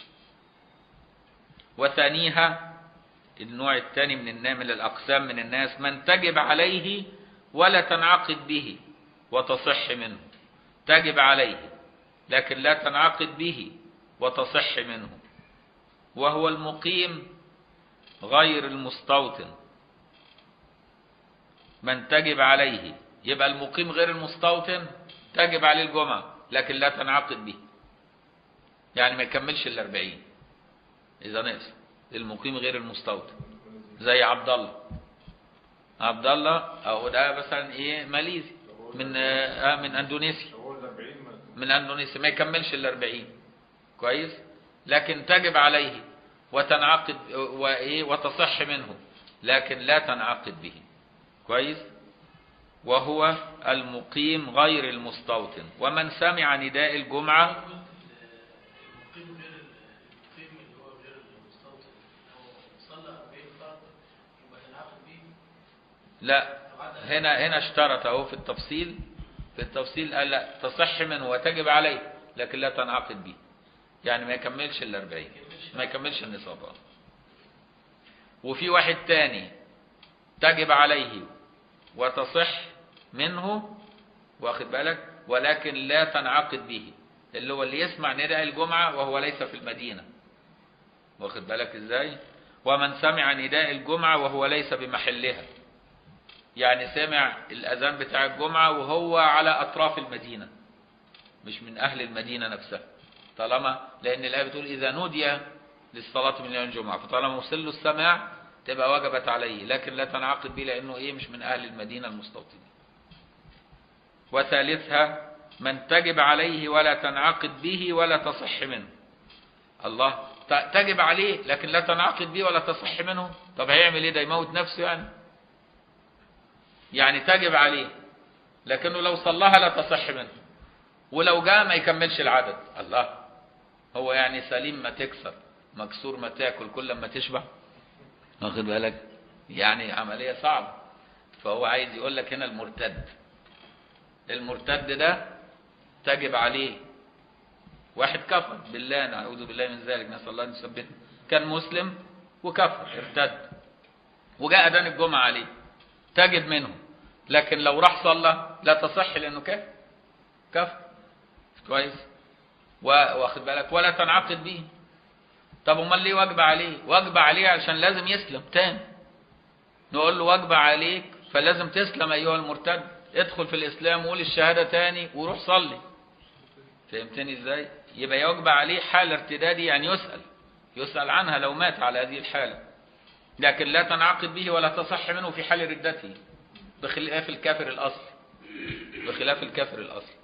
وثانيها النوع الثاني من الناس من الأقسام من الناس من تجب عليه ولا تنعقد به وتصح منه تجب عليه لكن لا تنعقد به وتصح منه وهو المقيم غير المستوطن من تجب عليه يبقى المقيم غير المستوطن تجب عليه الجمعة لكن لا تنعقد به يعني ما يكملش الأربعين إذا نقص المقيم غير المستوطن زي عبد الله عبد الله أو ده مثلا إيه ماليزي من آه من أندونيسيا هو الأربعين ما من أندونيسيا ما يكملش الأربعين كويس لكن تجب عليه وتنعقد وإيه وتصح منه لكن لا تنعقد به كويس وهو المقيم غير المستوطن ومن سمع نداء الجمعة المقيم غير المقيم اللي هو غير المستوطن لو صلى 40 فرض يبقى تنعقد بيه لا هنا هنا اشترط اهو في التفصيل في التفصيل قال لا تصح منه وتجب عليه لكن لا تنعقد به يعني ما يكملش ال 40 ما يكملش النصاب آه. وفي واحد تاني تجب عليه وتصح منه واخد بالك ولكن لا تنعقد به اللي هو اللي يسمع نداء الجمعة وهو ليس في المدينة واخد بالك ازاي ومن سمع نداء الجمعة وهو ليس بمحلها يعني سمع الأذان بتاع الجمعة وهو على أطراف المدينة مش من أهل المدينة نفسها طالما لأن الآية بتقول إذا نودي للصلاة من يوم الجمعة فطالما وصل له السماع تبقى وجبت عليه لكن لا تنعقد به لأنه إيه مش من أهل المدينة المستوطنين وثالثها من تجب عليه ولا تنعقد به ولا تصح منه الله ت- تجب عليه لكن لا تنعقد به ولا تصح منه طب هيعمل ايه ده يموت نفسه يعني يعني تجب عليه لكنه لو صلاها لا تصح منه ولو جاء ما يكملش العدد الله هو يعني سليم ما تكسر مكسور ما تاكل كل ما تشبع واخد بالك يعني عملية صعبة فهو عايز يقول لك هنا المرتد المرتد ده تجب عليه واحد كفر بالله نعوذ بالله من ذلك نسأل الله أن يثبتنا كان مسلم وكفر ارتد وجاء أذان الجمعة عليه تجب منه لكن لو راح صلى لا تصح لأنه كافر كفر كويس وا- واخد بالك ولا تنعقد به طب امال ليه واجب عليه واجب عليه عشان لازم يسلم تاني نقول له واجب عليك فلازم تسلم ايها المرتد ادخل في الاسلام وقول الشهاده تاني وروح صلي فهمتني ازاي يبقى يوجب عليه حال ارتدادي يعني يسأل يسأل عنها لو مات على هذه الحالة لكن لا تنعقد به ولا تصح منه في حال ردته بخلاف الكافر الأصلي بخلاف الكافر الأصلي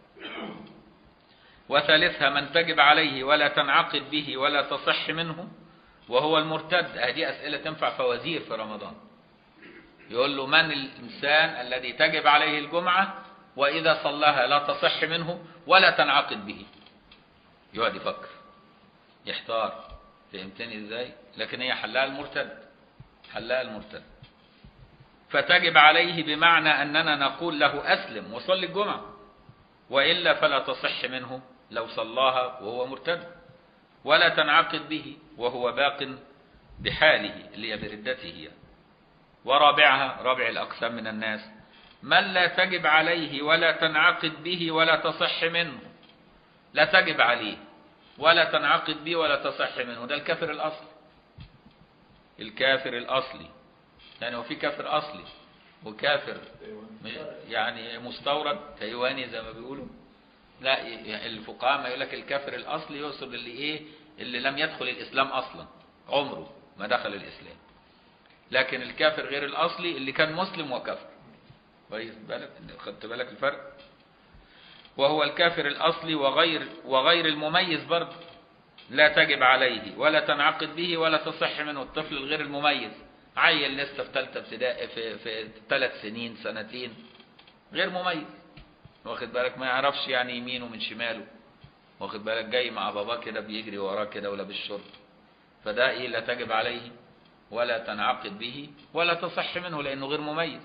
وثالثها من تجب عليه ولا تنعقد به ولا تصح منه وهو المرتد هذه أسئلة تنفع فوازير في رمضان يقول له من الإنسان الذي تجب عليه الجمعة وإذا صلاها لا تصح منه ولا تنعقد به يقعد يفكر يحتار فهمتني ازاي لكن هي حلها المرتد حلها المرتد فتجب عليه بمعنى أننا نقول له أسلم وصل الجمعة وإلا فلا تصح منه لو صلاها وهو مرتد ولا تنعقد به وهو باق بحاله اللي هي بردته يعني. ورابعها رابع الأقسام من الناس من لا تجب عليه ولا تنعقد به ولا تصح منه لا تجب عليه ولا تنعقد به ولا تصح منه ده الكافر الأصلي الكافر الأصلي يعني هو في كافر أصلي وكافر يعني مستورد تايواني زي ما بيقولوا لا الفقهاء ما يقول لك الكافر الأصلي يقصد اللي إيه اللي لم يدخل الإسلام أصلا عمره ما دخل الإسلام لكن الكافر غير الأصلي اللي كان مسلم وكفر كويس بالك خدت بالك الفرق وهو الكافر الأصلي وغير وغير المميز برضه لا تجب عليه ولا تنعقد به ولا تصح منه الطفل الغير المميز عيل لسه في ثالثه ابتدائي في في ثلاث سنين سنتين غير مميز واخد بالك ما يعرفش يعني يمينه من شماله واخد بالك جاي مع باباه كده بيجري وراه كده ولابس شرط فده ايه لا تجب عليه ولا تنعقد به ولا تصح منه لانه غير مميز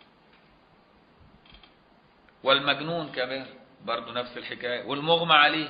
والمجنون كمان برضه نفس الحكايه والمغمى عليه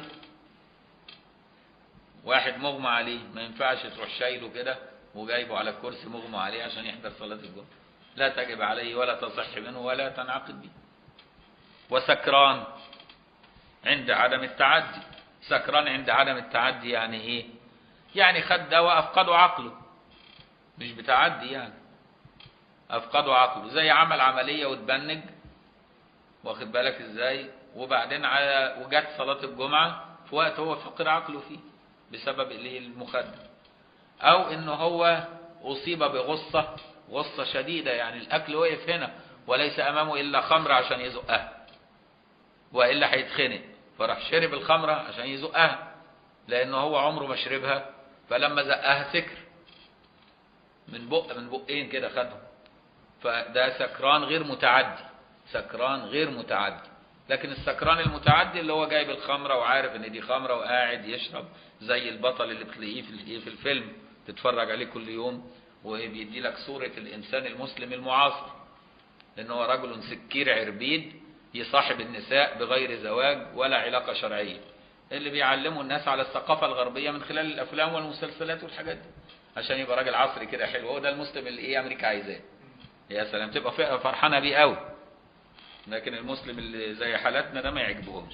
واحد مغمى عليه ما ينفعش تروح شايله كده وجايبه على الكرسي مغمى عليه عشان يحضر صلاة الجمعة لا تجب عليه ولا تصح منه ولا تنعقد به وسكران عند عدم التعدي سكران عند عدم التعدي يعني ايه يعني خد دواء افقده عقله مش بتعدي يعني افقده عقله زي عمل عملية وتبنج واخد بالك ازاي وبعدين على وجت صلاة الجمعة في وقت هو فقر عقله فيه بسبب اللي هي المخدر او انه هو اصيب بغصة غصة شديدة يعني الاكل وقف هنا وليس امامه الا خمر عشان يزقها والا هيتخنق فراح شرب الخمرة عشان يزقها لانه هو عمره ما شربها فلما زقها سكر من بق من بقين كده خدهم فده سكران غير متعدي سكران غير متعدي لكن السكران المتعدي اللي هو جايب الخمرة وعارف ان دي خمرة وقاعد يشرب زي البطل اللي بتلاقيه في في الفيلم تتفرج عليه كل يوم وبيدي لك صورة الانسان المسلم المعاصر لان هو رجل سكير عربيد يصاحب النساء بغير زواج ولا علاقة شرعية اللي بيعلموا الناس على الثقافة الغربية من خلال الافلام والمسلسلات والحاجات دي عشان يبقى راجل عصري كده حلو هو ده المسلم اللي ايه امريكا عايزاه يا سلام تبقى فرحانة بيه قوي لكن المسلم اللي زي حالتنا ده ما يعجبهمش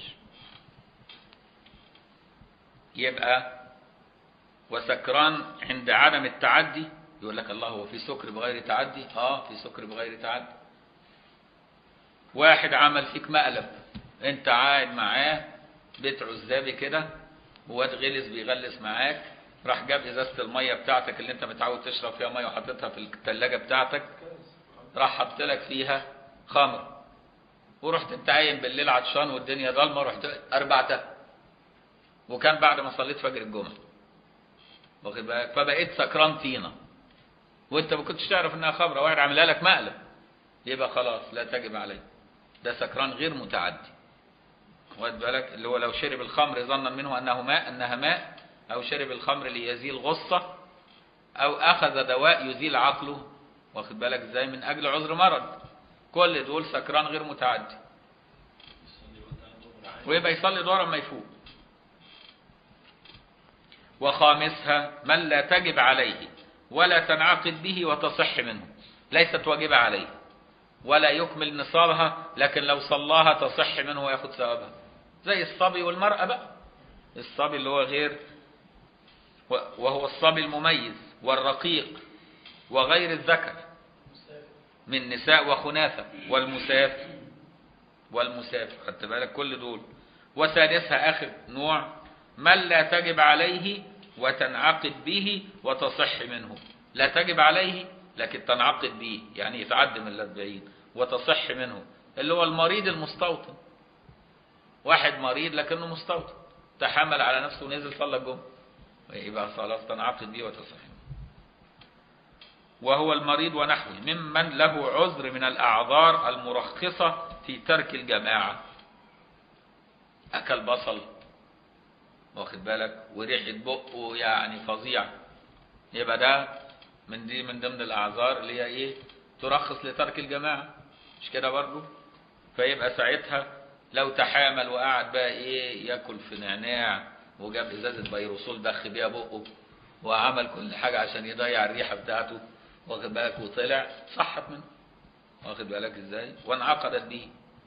يبقى وسكران عند عدم التعدي يقول لك الله هو في سكر بغير تعدي اه في سكر بغير تعدي واحد عمل فيك مقلب انت قاعد معاه بيت عزابي كده وواد غلس بيغلس معاك راح جاب ازازه الميه بتاعتك اللي انت متعود تشرب فيها ميه وحطيتها في الثلاجه بتاعتك راح حط لك فيها خمر ورحت انت قايم بالليل عطشان والدنيا ضلمه رحت اربعتها وكان بعد ما صليت فجر الجمعه واخد بالك فبقيت سكران طينه وانت ما كنتش تعرف انها خمره واحد عاملها لك مقلب يبقى خلاص لا تجب عليه ده سكران غير متعدي واخد بالك اللي هو لو شرب الخمر ظنا منه انه ماء انها ماء او شرب الخمر ليزيل غصه او اخذ دواء يزيل عقله واخد بالك ازاي من اجل عذر مرض كل دول سكران غير متعدي ويبقى يصلي دورا ما يفوق وخامسها من لا تجب عليه ولا تنعقد به وتصح منه ليست واجبة عليه ولا يكمل نصابها لكن لو صلاها تصح منه وياخد ثوابها زي الصبي والمرأة بقى الصبي اللي هو غير وهو الصبي المميز والرقيق وغير الذكر من نساء وخناثة والمسافر والمسافر خدت بالك كل دول وثالثها آخر نوع من لا تجب عليه وتنعقد به وتصح منه لا تجب عليه لكن تنعقد به يعني يتعدى من الأربعين وتصح منه اللي هو المريض المستوطن واحد مريض لكنه مستوطن تحمل على نفسه ونزل صلى الجمعة يبقى خلاص تنعقد به وتصح منه وهو المريض ونحوه ممن له عذر من الأعذار المرخصة في ترك الجماعة أكل بصل واخد بالك وريحة بقه يعني فظيع يبقى ده من دي من ضمن الأعذار اللي هي إيه ترخص لترك الجماعة مش كده برضه فيبقى ساعتها لو تحامل وقعد بقى إيه ياكل في نعناع وجاب إزازة بيروسول دخ بيها بقه وعمل كل حاجة عشان يضيع الريحة بتاعته واخد بالك وطلع صحت منه واخد بالك ازاي وانعقدت به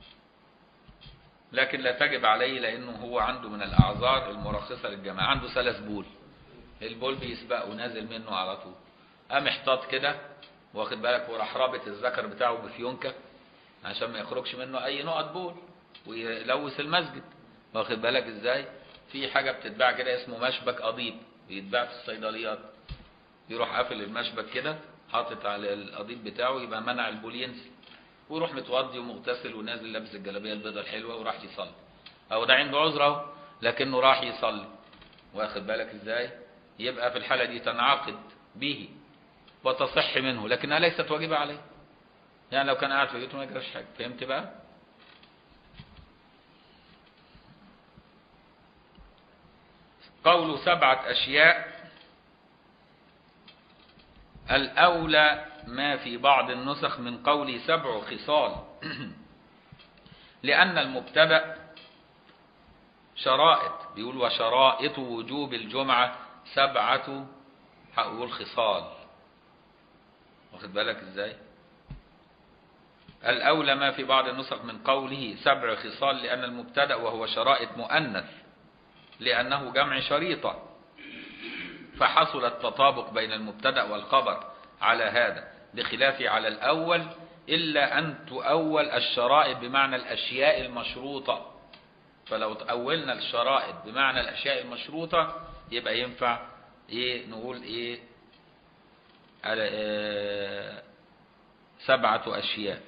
لكن لا تجب عليه لانه هو عنده من الاعذار المرخصه للجماعه عنده سلس بول البول بيسبقه ونازل منه على طول قام احتاط كده واخد بالك وراح رابط الذكر بتاعه بفيونكه عشان ما يخرجش منه اي نقط بول ويلوث المسجد واخد بالك ازاي في حاجه بتتباع كده اسمه مشبك قضيب بيتباع في الصيدليات يروح قافل المشبك كده حاطط على القضيب بتاعه يبقى منع البول ينزل ويروح متوضي ومغتسل ونازل لابس الجلابيه البيضاء الحلوه وراح يصلي او ده عنده عذر اهو لكنه راح يصلي واخد بالك ازاي يبقى في الحاله دي تنعقد به وتصح منه لكنها ليست واجبه عليه يعني لو كان قاعد في بيته ما يجراش حاجه فهمت بقى قول سبعه اشياء الأولى ما في بعض النسخ من قول سبع خصال لأن المبتدأ شرائط بيقول وشرائط وجوب الجمعة سبعة هقول خصال واخد بالك ازاي الأولى ما في بعض النسخ من قوله سبع خصال لأن المبتدأ وهو شرائط مؤنث لأنه جمع شريطة فحصل التطابق بين المبتدا والخبر على هذا بخلاف على الأول إلا أن تؤول الشرائط بمعنى الأشياء المشروطة فلو تأولنا الشرائط بمعنى الأشياء المشروطة يبقى ينفع إيه نقول إيه على إيه سبعة أشياء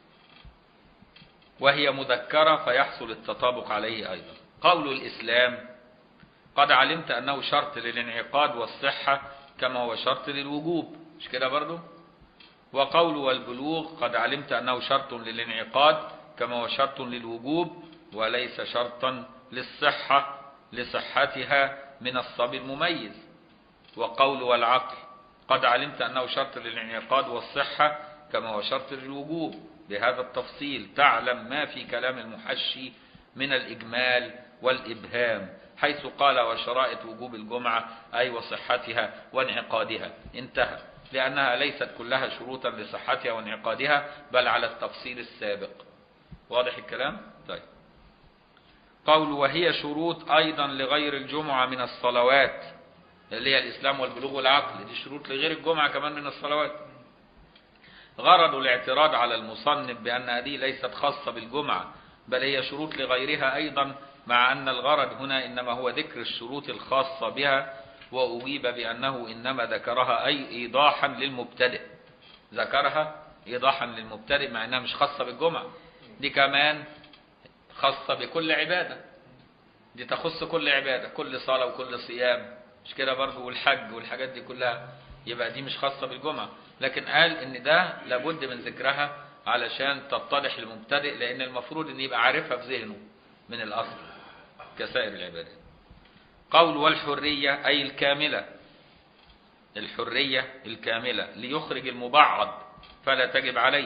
وهي مذكرة فيحصل التطابق عليه أيضا قول الإسلام قد علمت أنه شرط للانعقاد والصحة كما هو شرط للوجوب مش كده برضو وقول والبلوغ قد علمت أنه شرط للانعقاد كما هو شرط للوجوب وليس شرطا للصحة لصحتها من الصبي المميز وقول والعقل قد علمت أنه شرط للانعقاد والصحة كما هو شرط للوجوب بهذا التفصيل تعلم ما في كلام المحشي من الإجمال والإبهام حيث قال وشرائط وجوب الجمعة أي وصحتها وانعقادها انتهى لأنها ليست كلها شروطا لصحتها وانعقادها بل على التفصيل السابق واضح الكلام؟ طيب قول وهي شروط أيضا لغير الجمعة من الصلوات اللي هي الإسلام والبلوغ والعقل دي شروط لغير الجمعة كمان من الصلوات غرض الاعتراض على المصنف بأن هذه ليست خاصة بالجمعة بل هي شروط لغيرها أيضا مع أن الغرض هنا إنما هو ذكر الشروط الخاصة بها وأجيب بأنه إنما ذكرها أي إيضاحا للمبتدئ ذكرها إيضاحا للمبتدئ مع أنها مش خاصة بالجمعة دي كمان خاصة بكل عبادة دي تخص كل عبادة كل صلاة وكل صيام مش كده برضه والحج والحاجات دي كلها يبقى دي مش خاصة بالجمعة لكن قال ان ده لابد من ذكرها علشان تتضح للمبتدئ لان المفروض ان يبقى عارفها في ذهنه من الاصل كسائر العبادات قول والحرية اي الكاملة الحرية الكاملة ليخرج المبعض فلا تجب عليه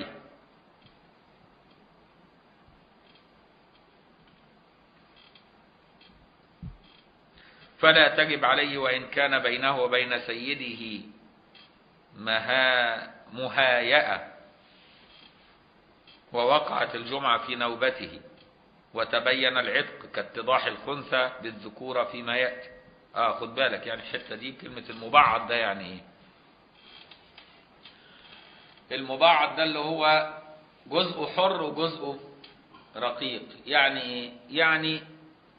فلا تجب عليه وإن كان بينه وبين سيده مها مهايئة ووقعت الجمعة في نوبته وتبين العتق كاتضاح الخنثى بالذكورة فيما يأتي اه خد بالك يعني الحتة دي كلمة المبعض ده يعني ايه المبعض ده اللي هو جزء حر وجزء رقيق يعني ايه يعني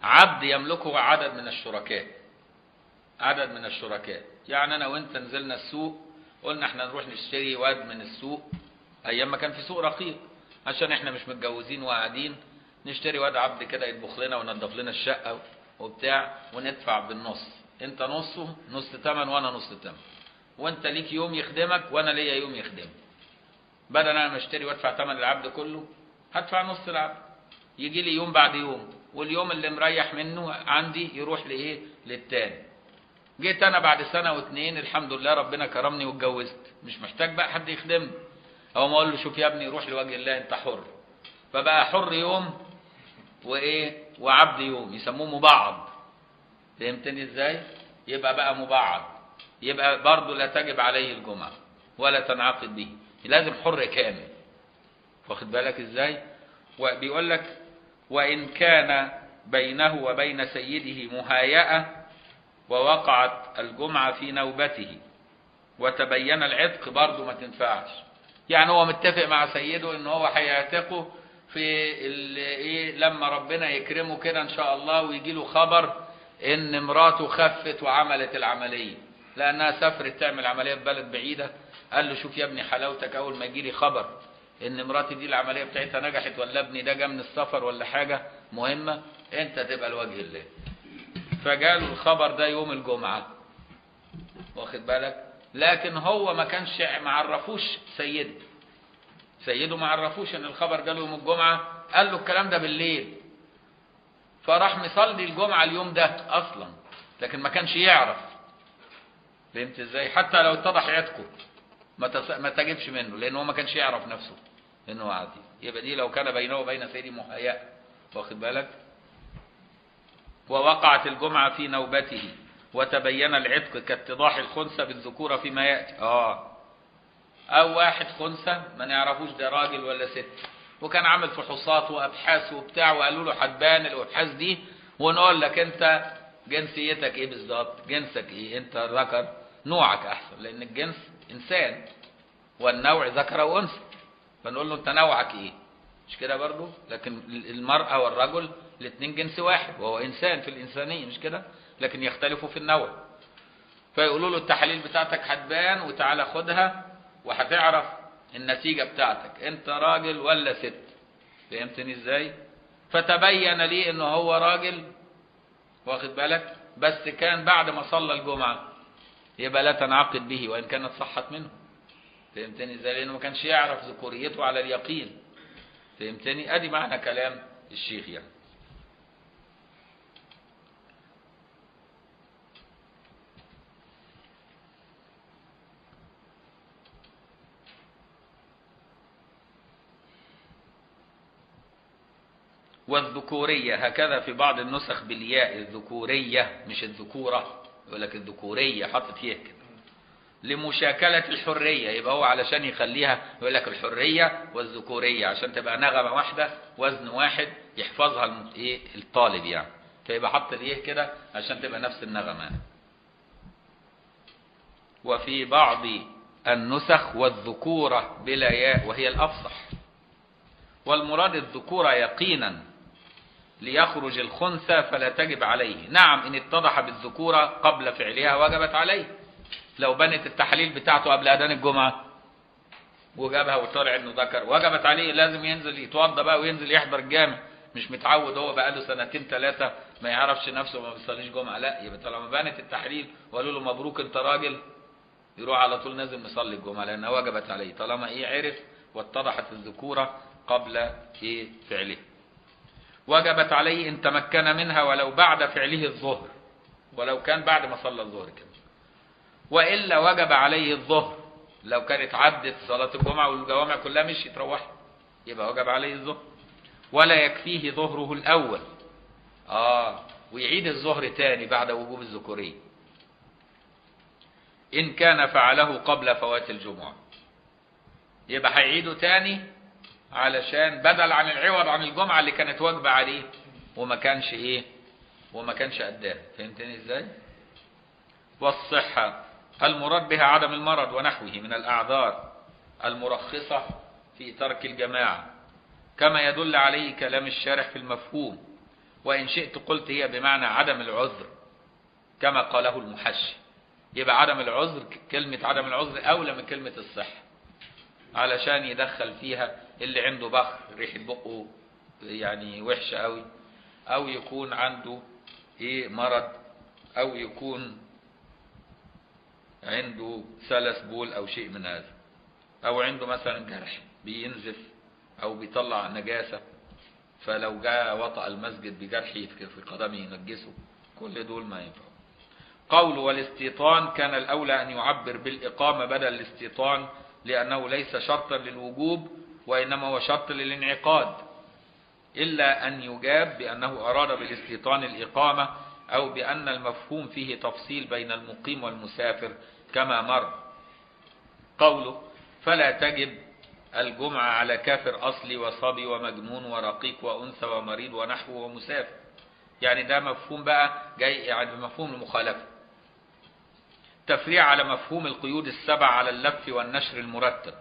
عبد يملكه عدد من الشركاء عدد من الشركاء يعني انا وانت نزلنا السوق قلنا احنا نروح نشتري واد من السوق ايام ما كان في سوق رقيق عشان احنا مش متجوزين وقاعدين نشتري واد عبد كده يطبخ لنا وينضف لنا الشقه وبتاع وندفع بالنص انت نصه نص تمن وانا نص تمن وانت ليك يوم يخدمك وانا ليا يوم يخدمك بدل انا ما اشتري وادفع ثمن العبد كله هدفع نص العبد يجي لي يوم بعد يوم واليوم اللي مريح منه عندي يروح لايه للتاني جيت انا بعد سنه واتنين الحمد لله ربنا كرمني واتجوزت مش محتاج بقى حد يخدمني او ما اقول له شوف يا ابني روح لوجه الله انت حر فبقى حر يوم وايه وعبد يوم يسموه مبعض فهمتني ازاي يبقى بقى مبعض يبقى برضه لا تجب عليه الجمعه ولا تنعقد به لازم حر كامل واخد بالك ازاي وبيقول لك وان كان بينه وبين سيده مهايأة ووقعت الجمعة في نوبته وتبين العتق برضه ما تنفعش يعني هو متفق مع سيده ان هو هيعتقه في ايه لما ربنا يكرمه كده ان شاء الله ويجي له خبر ان مراته خفت وعملت العمليه لانها سافرت تعمل عمليه في بلد بعيده قال له شوف يا ابني حلاوتك اول ما يجي لي خبر ان مراتي دي العمليه بتاعتها نجحت ولا ابني ده جه من السفر ولا حاجه مهمه انت تبقى لوجه الله فجاله الخبر ده يوم الجمعه واخد بالك لكن هو ما كانش ما عرفوش سيده سيده ما عرفوش ان الخبر جاله يوم الجمعه قال له الكلام ده بالليل فراح مصلي الجمعه اليوم ده اصلا لكن ما كانش يعرف فهمت ازاي حتى لو اتضح عتقه ما تص... ما تجيبش منه لان هو ما كانش يعرف نفسه انه عادي يبقى دي لو كان بينه وبين سيدي مهيأ واخد بالك ووقعت الجمعة في نوبته وتبين العتق كاتضاح الخنثى بالذكورة فيما يأتي اه او واحد خنثى ما نعرفوش ده راجل ولا ست وكان عامل فحوصات وابحاث وبتاع وقالوا له هتبان الابحاث دي ونقول لك انت جنسيتك ايه بالظبط جنسك ايه انت ذكر نوعك احسن لان الجنس انسان والنوع ذكر وانثى فنقول له انت نوعك ايه مش كده برضو لكن المرأة والرجل الاثنين جنس واحد وهو انسان في الانسانية مش كده لكن يختلفوا في النوع فيقولوا له التحاليل بتاعتك هتبان وتعالى خدها وهتعرف النتيجة بتاعتك انت راجل ولا ست فهمتني ازاي فتبين لي انه هو راجل واخد بالك بس كان بعد ما صلى الجمعة يبقى لا تنعقد به وان كانت صحت منه فهمتني ازاي لانه ما كانش يعرف ذكوريته على اليقين فهمتني ادي معنى كلام الشيخ يعني والذكورية هكذا في بعض النسخ بالياء الذكورية مش الذكورة يقول لك الذكورية حاطط فيها كده لمشاكلة الحرية يبقى هو علشان يخليها يقول لك الحرية والذكورية عشان تبقى نغمة واحدة وزن واحد يحفظها الم- ايه الطالب يعني فيبقى حط الايه كده عشان تبقى نفس النغمة وفي بعض النسخ والذكورة بلا ياء وهي الأفصح والمراد الذكورة يقينا ليخرج الخنثى فلا تجب عليه نعم إن اتضح بالذكورة قبل فعلها وجبت عليه لو بنت التحليل بتاعته قبل أذان الجمعة وجابها وطلع انه ذكر وجبت عليه لازم ينزل يتوضى بقى وينزل يحضر الجامع مش متعود هو بقى له سنتين ثلاثة ما يعرفش نفسه وما بيصليش جمعة لا يبقى طالما بنت التحليل وقالوا له مبروك انت راجل يروح على طول نازل مصلي الجمعة لأنها وجبت عليه طالما ايه عرف واتضحت الذكورة قبل ايه فعله وجبت عليه ان تمكن منها ولو بعد فعله الظهر ولو كان بعد ما صلى الظهر كده والا وجب عليه الظهر لو كانت عدت صلاة الجمعة والجوامع كلها مش تروح يبقى وجب عليه الظهر ولا يكفيه ظهره الأول آه ويعيد الظهر تاني بعد وجوب الذكورية إن كان فعله قبل فوات الجمعة يبقى هيعيده تاني علشان بدل عن العوض عن الجمعة اللي كانت واجبة عليه وما كانش إيه وما كانش أداها فهمتني إزاي والصحة المراد بها عدم المرض ونحوه من الأعذار المرخصة في ترك الجماعة كما يدل عليه كلام الشارح في المفهوم وإن شئت قلت هي بمعنى عدم العذر كما قاله المحشي يبقى عدم العذر كلمة عدم العذر أولى من كلمة الصحة علشان يدخل فيها اللي عنده بخر ريحة بقه يعني وحشة قوي أو يكون عنده إيه مرض أو يكون عنده سلس بول أو شيء من هذا أو عنده مثلا جرح بينزف أو بيطلع نجاسة فلو جاء وطأ المسجد بجرحه في قدمه ينجسه كل دول ما ينفعوا قول والاستيطان كان الأولى أن يعبر بالإقامة بدل الاستيطان لأنه ليس شرطا للوجوب وإنما هو شرط للانعقاد إلا أن يجاب بأنه أراد بالاستيطان الإقامة أو بأن المفهوم فيه تفصيل بين المقيم والمسافر كما مر قوله فلا تجب الجمعة على كافر أصلي وصبي ومجنون ورقيق وأنثى ومريض ونحو ومسافر يعني ده مفهوم بقى جاي يعني مفهوم المخالفة تفريع على مفهوم القيود السبع على اللف والنشر المرتب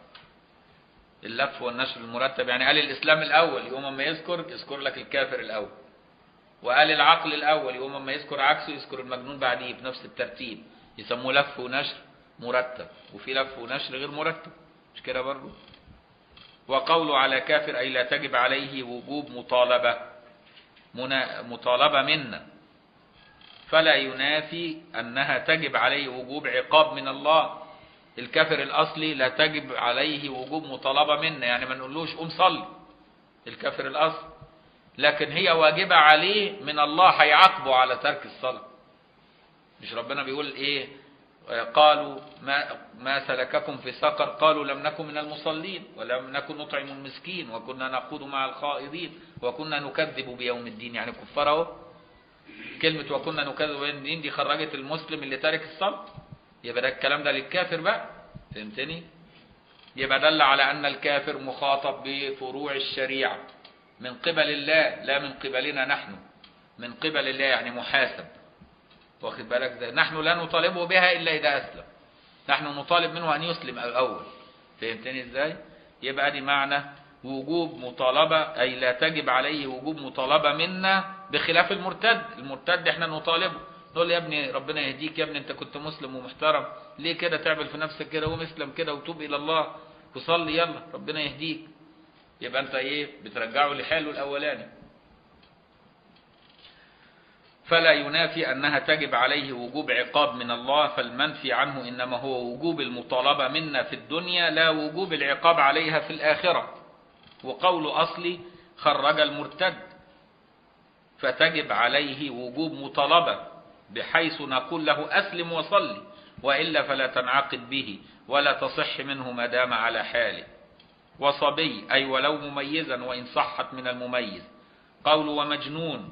اللف والنشر المرتب يعني قال الإسلام الأول يوم ما يذكر يذكر لك الكافر الأول وقال العقل الأول يوم ما يذكر عكسه يذكر المجنون بعديه بنفس الترتيب يسموه لف ونشر مرتب وفي لف ونشر غير مرتب مش كده برضه وقوله على كافر أي لا تجب عليه وجوب مطالبة منا مطالبة منا فلا ينافي أنها تجب عليه وجوب عقاب من الله الكافر الأصلي لا تجب عليه وجوب مطالبة منا يعني ما نقولوش قوم صلي الكافر الأصلي لكن هي واجبة عليه من الله هيعاقبه على ترك الصلاة مش ربنا بيقول ايه قالوا ما, ما سلككم في سقر قالوا لم نكن من المصلين ولم نكن نطعم المسكين وكنا نخوض مع الخائضين وكنا نكذب بيوم الدين يعني كفار اهو كلمة وكنا نكذب بيوم الدين دي خرجت المسلم اللي تارك الصلاة يبقى ده الكلام ده للكافر بقى فهمتني يبقى دل على أن الكافر مخاطب بفروع الشريعة من قبل الله لا من قبلنا نحن من قبل الله يعني محاسب واخد بالك ده نحن لا نطالبه بها إلا إذا أسلم نحن نطالب منه أن يسلم الأول فهمتني إزاي يبقى دي معنى وجوب مطالبة أي لا تجب عليه وجوب مطالبة منا بخلاف المرتد المرتد احنا نطالبه نقول يا ابني ربنا يهديك يا ابني انت كنت مسلم ومحترم ليه كده تعمل في نفسك كده ومسلم كده وتوب الى الله وصلي يلا ربنا يهديك يبقى انت ايه بترجعه لحاله الاولاني فلا ينافي انها تجب عليه وجوب عقاب من الله فالمنفي عنه انما هو وجوب المطالبة منا في الدنيا لا وجوب العقاب عليها في الاخرة وقول اصلي خرج المرتد فتجب عليه وجوب مطالبة بحيث نقول له أسلم وصلي وإلا فلا تنعقد به ولا تصح منه ما دام على حاله وصبي أي ولو مميزا وإن صحت من المميز قول ومجنون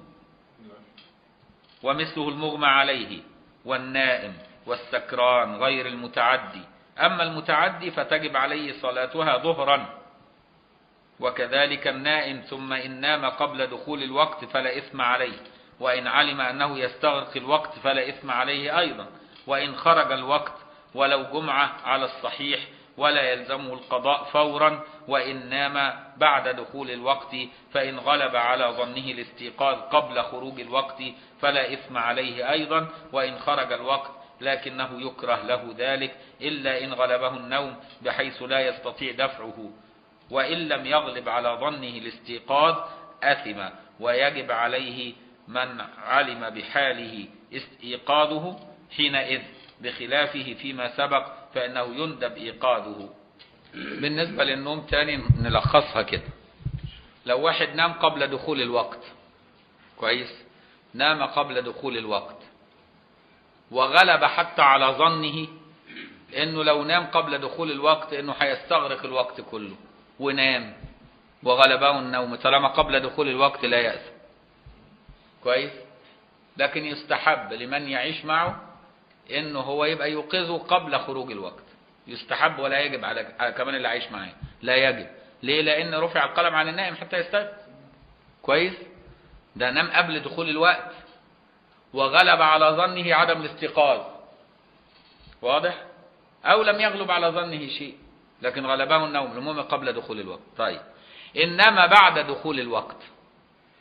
ومثله المغمى عليه والنائم والسكران غير المتعدي أما المتعدي فتجب عليه صلاتها ظهرا وكذلك النائم ثم إن نام قبل دخول الوقت فلا إثم عليه وإن علم أنه يستغرق الوقت فلا إثم عليه أيضا وإن خرج الوقت ولو جمعة على الصحيح ولا يلزمه القضاء فورا وإن نام بعد دخول الوقت فإن غلب على ظنه الاستيقاظ قبل خروج الوقت فلا إثم عليه أيضا وإن خرج الوقت لكنه يكره له ذلك إلا إن غلبه النوم بحيث لا يستطيع دفعه وإن لم يغلب على ظنه الاستيقاظ أثم ويجب عليه من علم بحاله استيقاظه حينئذ بخلافه فيما سبق فإنه يندب إيقاظه بالنسبة للنوم تاني نلخصها كده لو واحد نام قبل دخول الوقت كويس نام قبل دخول الوقت وغلب حتى على ظنه انه لو نام قبل دخول الوقت انه هيستغرق الوقت كله ونام وغلبه النوم طالما قبل دخول الوقت لا يأس كويس لكن يستحب لمن يعيش معه انه هو يبقى يوقظه قبل خروج الوقت يستحب ولا يجب على كمان اللي عايش معاه لا يجب ليه لان رفع القلم عن النائم حتى يستيقظ كويس ده نام قبل دخول الوقت وغلب على ظنه عدم الاستيقاظ واضح او لم يغلب على ظنه شيء لكن غلبه النوم المهم قبل دخول الوقت طيب انما بعد دخول الوقت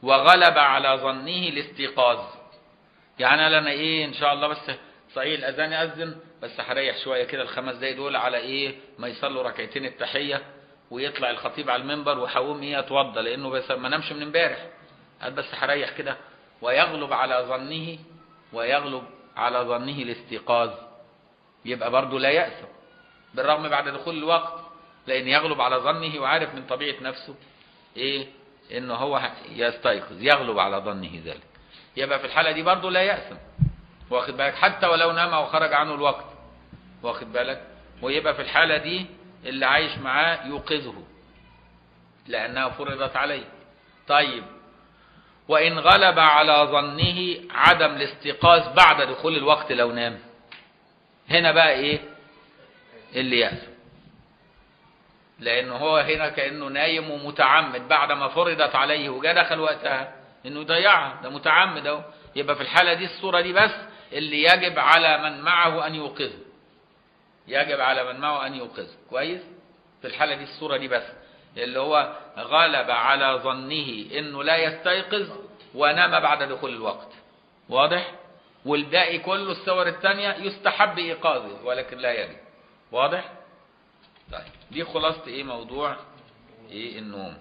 وغلب على ظنه الاستيقاظ يعني انا ايه ان شاء الله بس صحيح الاذان ياذن بس هريح شويه كده الخمس دقايق دول على ايه ما يصلوا ركعتين التحيه ويطلع الخطيب على المنبر وهقوم ايه اتوضى لانه بس ما نامش من امبارح قال بس هريح كده ويغلب على ظنه ويغلب على ظنه الاستيقاظ يبقى برضه لا يأسم بالرغم بعد دخول الوقت لأن يغلب على ظنه وعارف من طبيعة نفسه إيه إن هو يستيقظ يغلب على ظنه ذلك يبقى في الحالة دي برضه لا يأسم واخد بالك حتى ولو نام وخرج عنه الوقت واخد بالك ويبقى في الحالة دي اللي عايش معاه يوقظه لأنها فرضت عليه طيب وإن غلب على ظنه عدم الاستيقاظ بعد دخول الوقت لو نام هنا بقى ايه اللي يأسم لأنه هو هنا كأنه نايم ومتعمد بعد ما فرضت عليه وجاء دخل وقتها انه يضيعها ده متعمد اهو يبقى في الحالة دي الصورة دي بس اللي يجب على من معه أن يوقظه يجب على من معه أن يوقظه كويس في الحالة دي الصورة دي بس اللي هو غلب على ظنه انه لا يستيقظ ونام بعد دخول الوقت واضح والباقي كله الصور الثانية يستحب ايقاظه ولكن لا يجب واضح طيب دي خلاصة ايه موضوع ايه النوم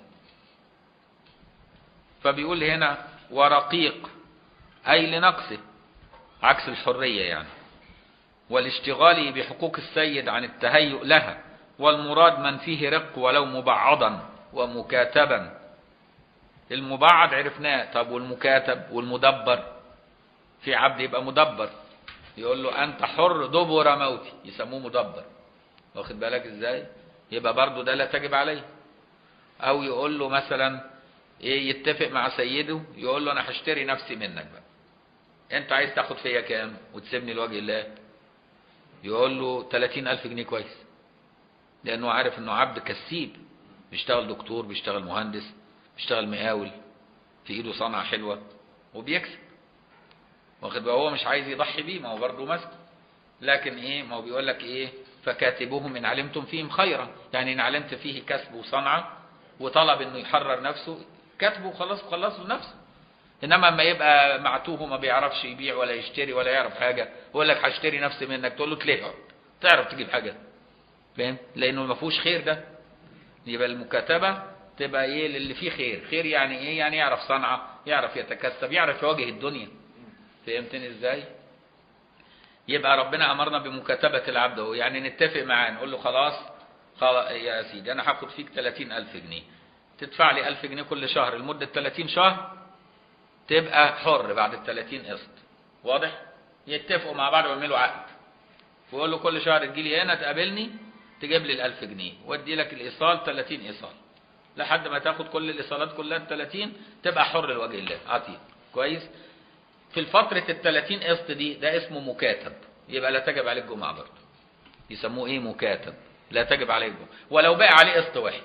فبيقول هنا ورقيق اي لنقصه عكس الحرية يعني والاشتغال بحقوق السيد عن التهيؤ لها والمراد من فيه رق ولو مبعضا ومكاتبا المبعض عرفناه طب والمكاتب والمدبر في عبد يبقى مدبر يقول له انت حر دبر موتي يسموه مدبر واخد بالك ازاي يبقى برضه ده لا تجب عليه او يقول له مثلا ايه يتفق مع سيده يقول له انا هشتري نفسي منك بقى انت عايز تاخد فيا كام وتسيبني لوجه الله يقول له 30000 جنيه كويس لانه عارف انه عبد كسيب بيشتغل دكتور بيشتغل مهندس بيشتغل مقاول في ايده صنعة حلوة وبيكسب واخد بقى هو مش عايز يضحي بيه ما هو برضه مسك لكن ايه ما هو بيقول لك ايه فكاتبوهم ان علمتم فيهم خيرا يعني ان علمت فيه كسب وصنعة وطلب انه يحرر نفسه كاتبه وخلاص خلصه نفسه انما اما يبقى معتوه وما بيعرفش يبيع ولا يشتري ولا يعرف حاجة ويقول لك هشتري نفسي منك تقول له تلاقي تعرف تجيب حاجة فاهم لانه ما فيهوش خير ده يبقى المكاتبة تبقى ايه للي فيه خير خير يعني ايه يعني يعرف صنعة يعرف يتكسب يعرف يواجه الدنيا فهمتني ازاي يبقى ربنا امرنا بمكاتبة العبد اهو يعني نتفق معاه نقول له خلاص خلاص يا سيدي انا هاخد فيك 30000 جنيه تدفع لي 1000 جنيه كل شهر لمدة 30 شهر تبقى حر بعد ال 30 قسط واضح يتفقوا مع بعض ويعملوا عقد ويقول له كل شهر تجي لي هنا تقابلني تجيب لي ال 1000 جنيه وادي لك الايصال 30 ايصال لحد ما تاخد كل الايصالات كلها ال 30 تبقى حر لوجه الله عطيه كويس في الفترة ال 30 قسط دي ده اسمه مكاتب يبقى لا تجب عليه الجمعة برضه يسموه ايه مكاتب لا تجب عليه الجمعة ولو بقى عليه قسط واحد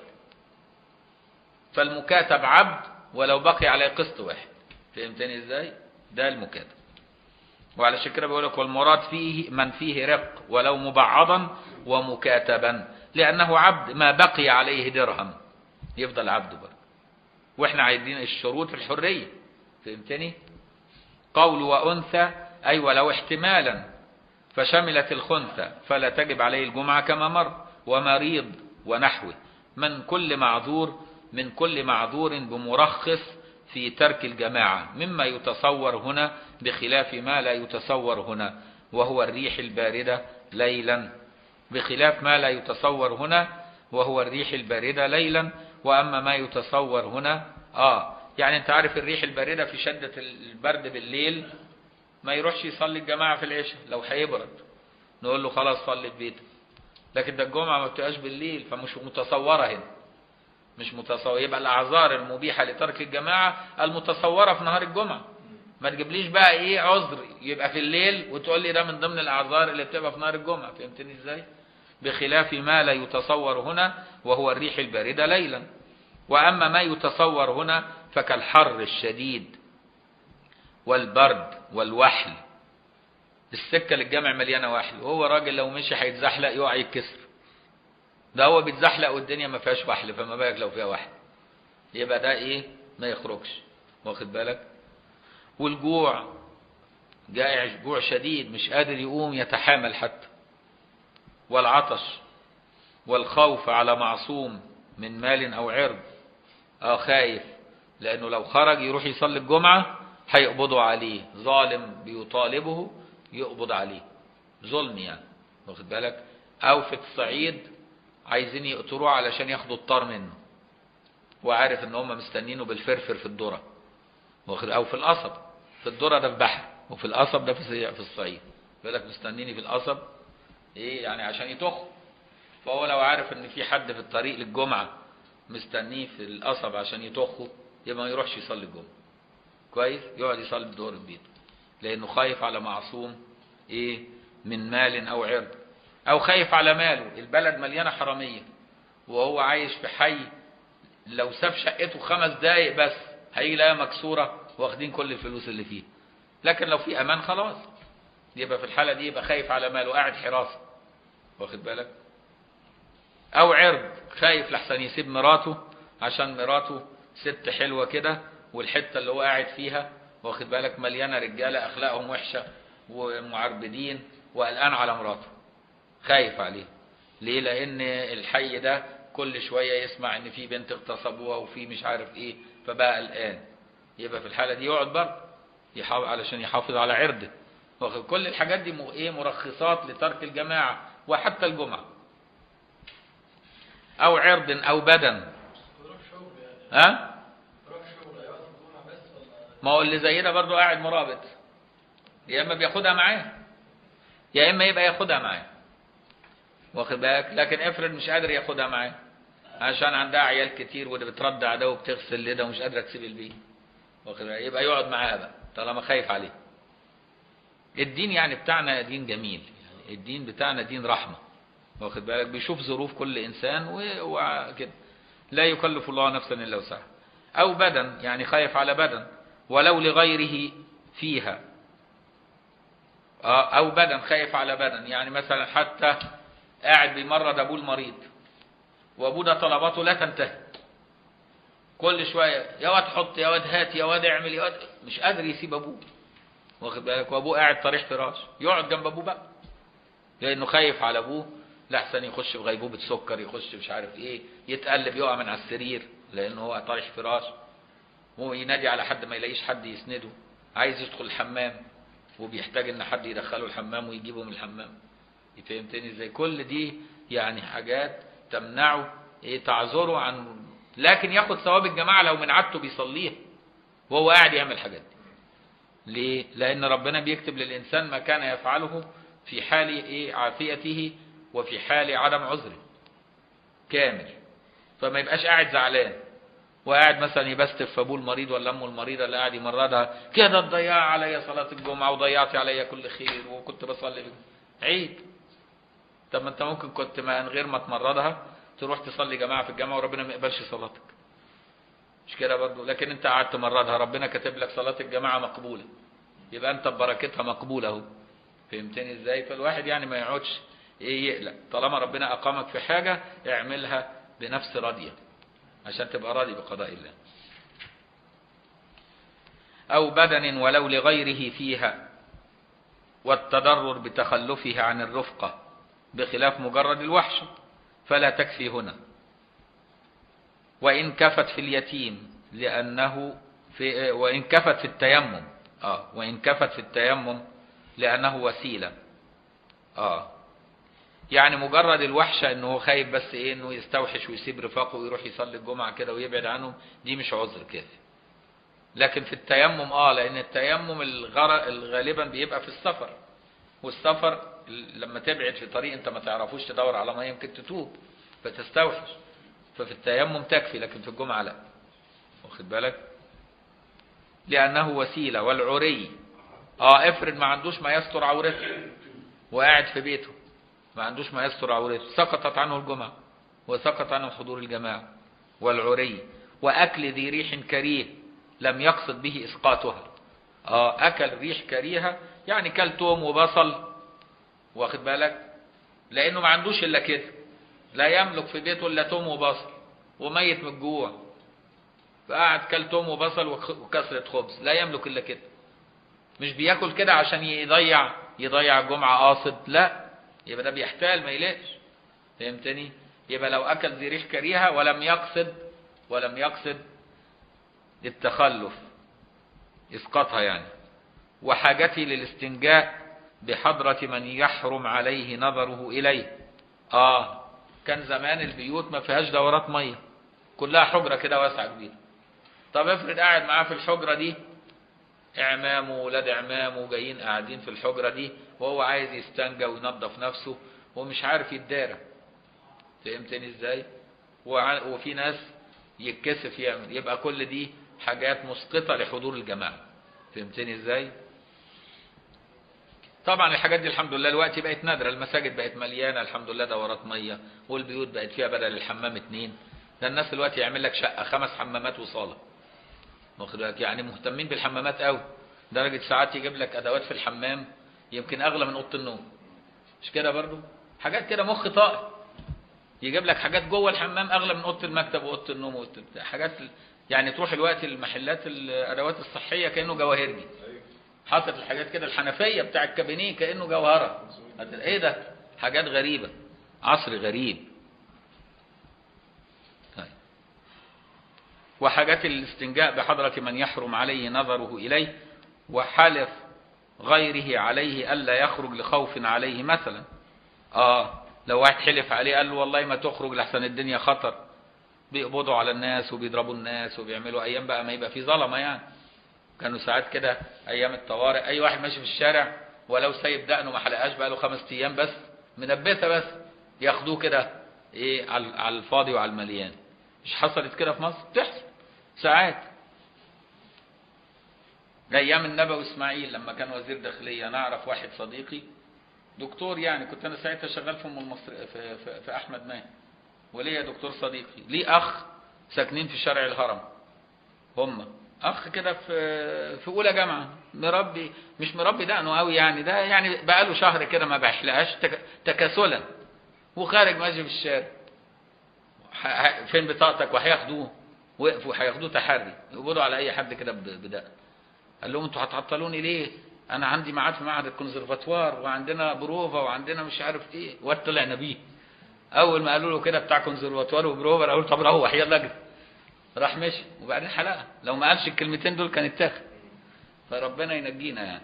فالمكاتب عبد ولو بقي عليه قسط واحد فهمتني ازاي ده المكاتب وعلى كده بيقول لك والمراد فيه من فيه رق ولو مبعضا ومكاتبا لانه عبد ما بقي عليه درهم يفضل عبد برضه واحنا عايزين الشروط في الحريه فهمتني قول وانثى اي ولو احتمالا فشملت الخنثى فلا تجب عليه الجمعه كما مر ومريض ونحوه من كل معذور من كل معذور بمرخص في ترك الجماعة مما يتصور هنا بخلاف ما لا يتصور هنا وهو الريح الباردة ليلا بخلاف ما لا يتصور هنا وهو الريح الباردة ليلا وأما ما يتصور هنا آه يعني أنت عارف الريح الباردة في شدة البرد بالليل ما يروحش يصلي الجماعة في العشاء لو هيبرد نقول له خلاص صلي في بيتك لكن ده الجمعة ما بتبقاش بالليل فمش متصورة هنا مش متصور يبقى الاعذار المبيحه لترك الجماعه المتصوره في نهار الجمعه ما تجيبليش بقى ايه عذر يبقى في الليل وتقول لي ده من ضمن الاعذار اللي بتبقى في نهار الجمعه فهمتني ازاي بخلاف ما لا يتصور هنا وهو الريح البارده ليلا واما ما يتصور هنا فكالحر الشديد والبرد والوحل السكه للجامع مليانه وحل وهو راجل لو مشي هيتزحلق يقع يتكسر ده هو بيتزحلق والدنيا ما فيهاش وحل فما بالك لو فيها وحل يبقى ده ايه ما يخرجش واخد بالك والجوع جائع جوع شديد مش قادر يقوم يتحامل حتى والعطش والخوف على معصوم من مال او عرض اه خايف لانه لو خرج يروح يصلي الجمعة هيقبضوا عليه ظالم بيطالبه يقبض عليه ظلم يعني واخد بالك او في الصعيد عايزين يقتلوه علشان ياخدوا الطار منه وعارف ان هم مستنينه بالفرفر في الذره واخد او في القصب في الذره ده في بحر وفي القصب ده في في الصعيد يقول لك مستنيني في القصب ايه يعني عشان يطخ فهو لو عارف ان في حد في الطريق للجمعه مستنيه في القصب عشان يطخه يبقى ما يروحش يصلي الجمعه كويس يقعد يصلي الظهر في بيته لانه خايف على معصوم ايه من مال او عرض او خايف على ماله البلد مليانه حراميه وهو عايش في حي لو ساب شقته خمس دقايق بس هيجي لها مكسوره واخدين كل الفلوس اللي فيه لكن لو في امان خلاص يبقى في الحاله دي يبقى خايف على ماله قاعد حراسه واخد بالك او عرض خايف لحسن يسيب مراته عشان مراته ست حلوه كده والحته اللي هو قاعد فيها واخد بالك مليانه رجاله اخلاقهم وحشه ومعربدين وقلقان على مراته خايف عليه ليه لان الحي ده كل شويه يسمع ان في بنت اغتصبوها وفي مش عارف ايه فبقى قلقان يبقى في الحاله دي يقعد برضه يحافظ علشان يحافظ على عرضه واخد كل الحاجات دي م- ايه مرخصات لترك الجماعه وحتى الجمعه او عرض او بدن يروح شغل يعني ها يروح شغل يقعد الجمعة بس ولا ما هو اللي زي ده برضه قاعد مرابط يا اما بياخدها معاه يا اما يبقى ياخدها معاه واخد بالك لكن افرض مش قادر ياخدها معاه عشان عندها عيال كتير وده بتردع ده وبتغسل ده ومش قادره تسيب البيت واخد بالك يبقى يقعد معاها بقى طالما خايف عليه الدين يعني بتاعنا دين جميل يعني الدين بتاعنا دين رحمه واخد بالك بيشوف ظروف كل انسان و- وكده لا يكلف الله نفسا الا وسعها او بدن يعني خايف على بدن ولو لغيره فيها آه، او بدن خايف على بدن يعني مثلا حتى قاعد بيمرض ابوه المريض وابوه ده طلباته لا تنتهي كل شويه يا واد حط يا واد هات يا واد اعمل يا واد مش قادر يسيب ابوه واخد بالك وابوه قاعد طريح فراش يقعد جنب ابوه بقى لانه خايف على ابوه لحسن يخش في غيبوبه سكر يخش مش عارف ايه يتقلب يقع من على السرير لانه هو طريح فراش وينادي على حد ما يلاقيش حد يسنده عايز يدخل الحمام وبيحتاج ان حد يدخله الحمام ويجيبه من الحمام فهمتني ازاي كل دي يعني حاجات تمنعه ايه تعذره عن لكن ياخد ثواب الجماعه لو من عادته بيصليها وهو قاعد يعمل الحاجات دي ليه لان ربنا بيكتب للانسان ما كان يفعله في حال ايه عافيته وفي حال عدم عذره كامل فما يبقاش قاعد زعلان وقاعد مثلا يبستف في ابوه المريض ولا امه المريضه اللي قاعد يمرضها كده تضيع عليا صلاه الجمعه وضيعتي عليا كل خير وكنت بصلي بك. عيب طب ما انت ممكن كنت من غير ما تمرضها تروح تصلي جماعه في الجامعه وربنا ما يقبلش صلاتك مش كده برضه لكن انت قعدت تمرضها ربنا كاتب لك صلاه الجماعه مقبوله يبقى انت ببركتها مقبول اهو فهمتني ازاي فالواحد يعني ما يقعدش ايه يقلق طالما ربنا اقامك في حاجه اعملها بنفس راضيه عشان تبقى راضي بقضاء الله او بدن ولو لغيره فيها والتضرر بتخلفه عن الرفقه بخلاف مجرد الوحشه فلا تكفي هنا وإن كفت في اليتيم لأنه في وإن كفت في التيمم آه وإن كفت في التيمم لأنه وسيلة آه يعني مجرد الوحشة إنه هو خايف بس إيه إنه يستوحش ويسيب رفاقه ويروح يصلي الجمعة كده ويبعد عنهم دي مش عذر كافي لكن في التيمم آه لأن التيمم الغر- غالبا بيبقى في السفر والسفر لما تبعد في طريق أنت ما تعرفوش تدور على ما يمكن تتوب فتستوحش ففي التيمم تكفي لكن في الجمعة لا واخد بالك لأنه وسيلة والعري اه افرض ما عندوش ما يستر عورته وقاعد في بيته ما عندوش ما يستر عورته سقطت عنه الجمعة وسقط عنه حضور الجماعة والعري وأكل ذي ريح كريه لم يقصد به إسقاطها اه أكل ريح كريهة يعني كل توم وبصل واخد بالك لأنه ما عندوش إلا كده لا يملك في بيته الا توم وبصل وميت من الجوع فقعد كل توم وبصل وخ- وكسرة خبز لا يملك الا كده مش بياكل كده عشان يضيع يضيع الجمعة قاصد لا يبقى ده بيحتال ما يلاقش فهمتني يبقى لو اكل ذي ريح كريهة ولم يقصد ولم يقصد التخلف اسقاطها يعني وحاجتي للاستنجاء بحضرة من يحرم عليه نظره إليه آه كان زمان البيوت ما فيهاش دورات مية كلها حجرة كده واسعة كبيرة طب افرض قاعد معاه في الحجرة دي اعمامه وولاد اعمامه جايين قاعدين في الحجرة دي وهو عايز يستنجى وينظف نفسه ومش عارف يتدارى فهمتني ازاي وع- وفي ناس يتكسف يعمل يبقى كل دي حاجات مسقطة لحضور الجماعة فهمتني ازاي طبعا الحاجات دي الحمد لله دلوقتي بقت نادرة المساجد بقت مليانة الحمد لله دورات مية والبيوت بقت فيها بدل الحمام اتنين ده الناس دلوقتي يعمل لك شقة خمس حمامات وصالة واخد بالك يعني مهتمين بالحمامات قوي درجة ساعات يجيب لك ادوات في الحمام يمكن اغلى من اوضه النوم مش كده برضو حاجات كده مخ طائر يجيب لك حاجات جوه الحمام اغلى من اوضه المكتب واوضه النوم واوضه بتاع حاجات يعني تروح الوقت المحلات الادوات الصحيه كانه جواهرجي حاطط الحاجات كده الحنفيه بتاع الكابينيه كانه جوهره ايه ده حاجات غريبه عصر غريب طيب وحاجات الاستنجاء بحضرة من يحرم عليه نظره إليه وحلف غيره عليه ألا يخرج لخوف عليه مثلا آه لو واحد حلف عليه قال له والله ما تخرج لحسن الدنيا خطر بيقبضوا على الناس وبيضربوا الناس وبيعملوا أيام بقى ما يبقى في ظلمة يعني كانوا ساعات كده أيام الطوارئ أي واحد ماشي في الشارع ولو سايب دقنه ما حلقهاش بقى له خمس أيام بس منبتة بس ياخدوه كده إيه على على الفاضي وعلى المليان مش حصلت كده في مصر بتحصل ساعات ايام النبوي اسماعيل لما كان وزير داخليه نعرف واحد صديقي دكتور يعني كنت انا ساعتها شغال في ام المصر في, في, في احمد ماهر وليا دكتور صديقي ليه اخ ساكنين في شارع الهرم هم اخ كده في في اولى جامعه مربي مش مربي دقنه قوي يعني ده يعني بقاله شهر كده ما بيحلقهاش تك- تكاسلا وخارج ماشي في الشارع ح- ح- فين بطاقتك وهياخدوه وقفوا هياخدوه تحري يقبضوا على اي حد كده ب- بدقن قال لهم انتوا هتعطلوني ليه انا عندي ميعاد في معهد الكونسرفاتوار وعندنا بروفا وعندنا مش عارف ايه واد طلعنا بيه اول ما قالوا له كده بتاع كونسرفاتوار وبروفا قالوا له طب روح يلا اجري راح مشي وبعدين حلقها لو ما قالش الكلمتين دول كان اتاخد فربنا ينجينا يعني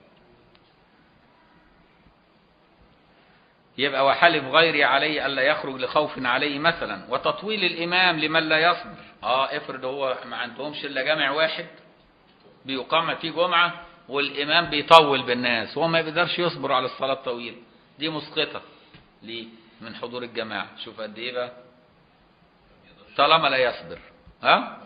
يبقى وحلف غيري عليه الا يخرج لخوف عليه مثلا وتطويل الامام لمن لا يصبر اه افرض هو ما عندهمش الا جامع واحد بيقام فيه جمعه والامام بيطول بالناس هو ما بيقدرش يصبر على الصلاه الطويله دي مسقطه ليه من حضور الجماعه شوف قد ايه بقى طالما لا يصبر ها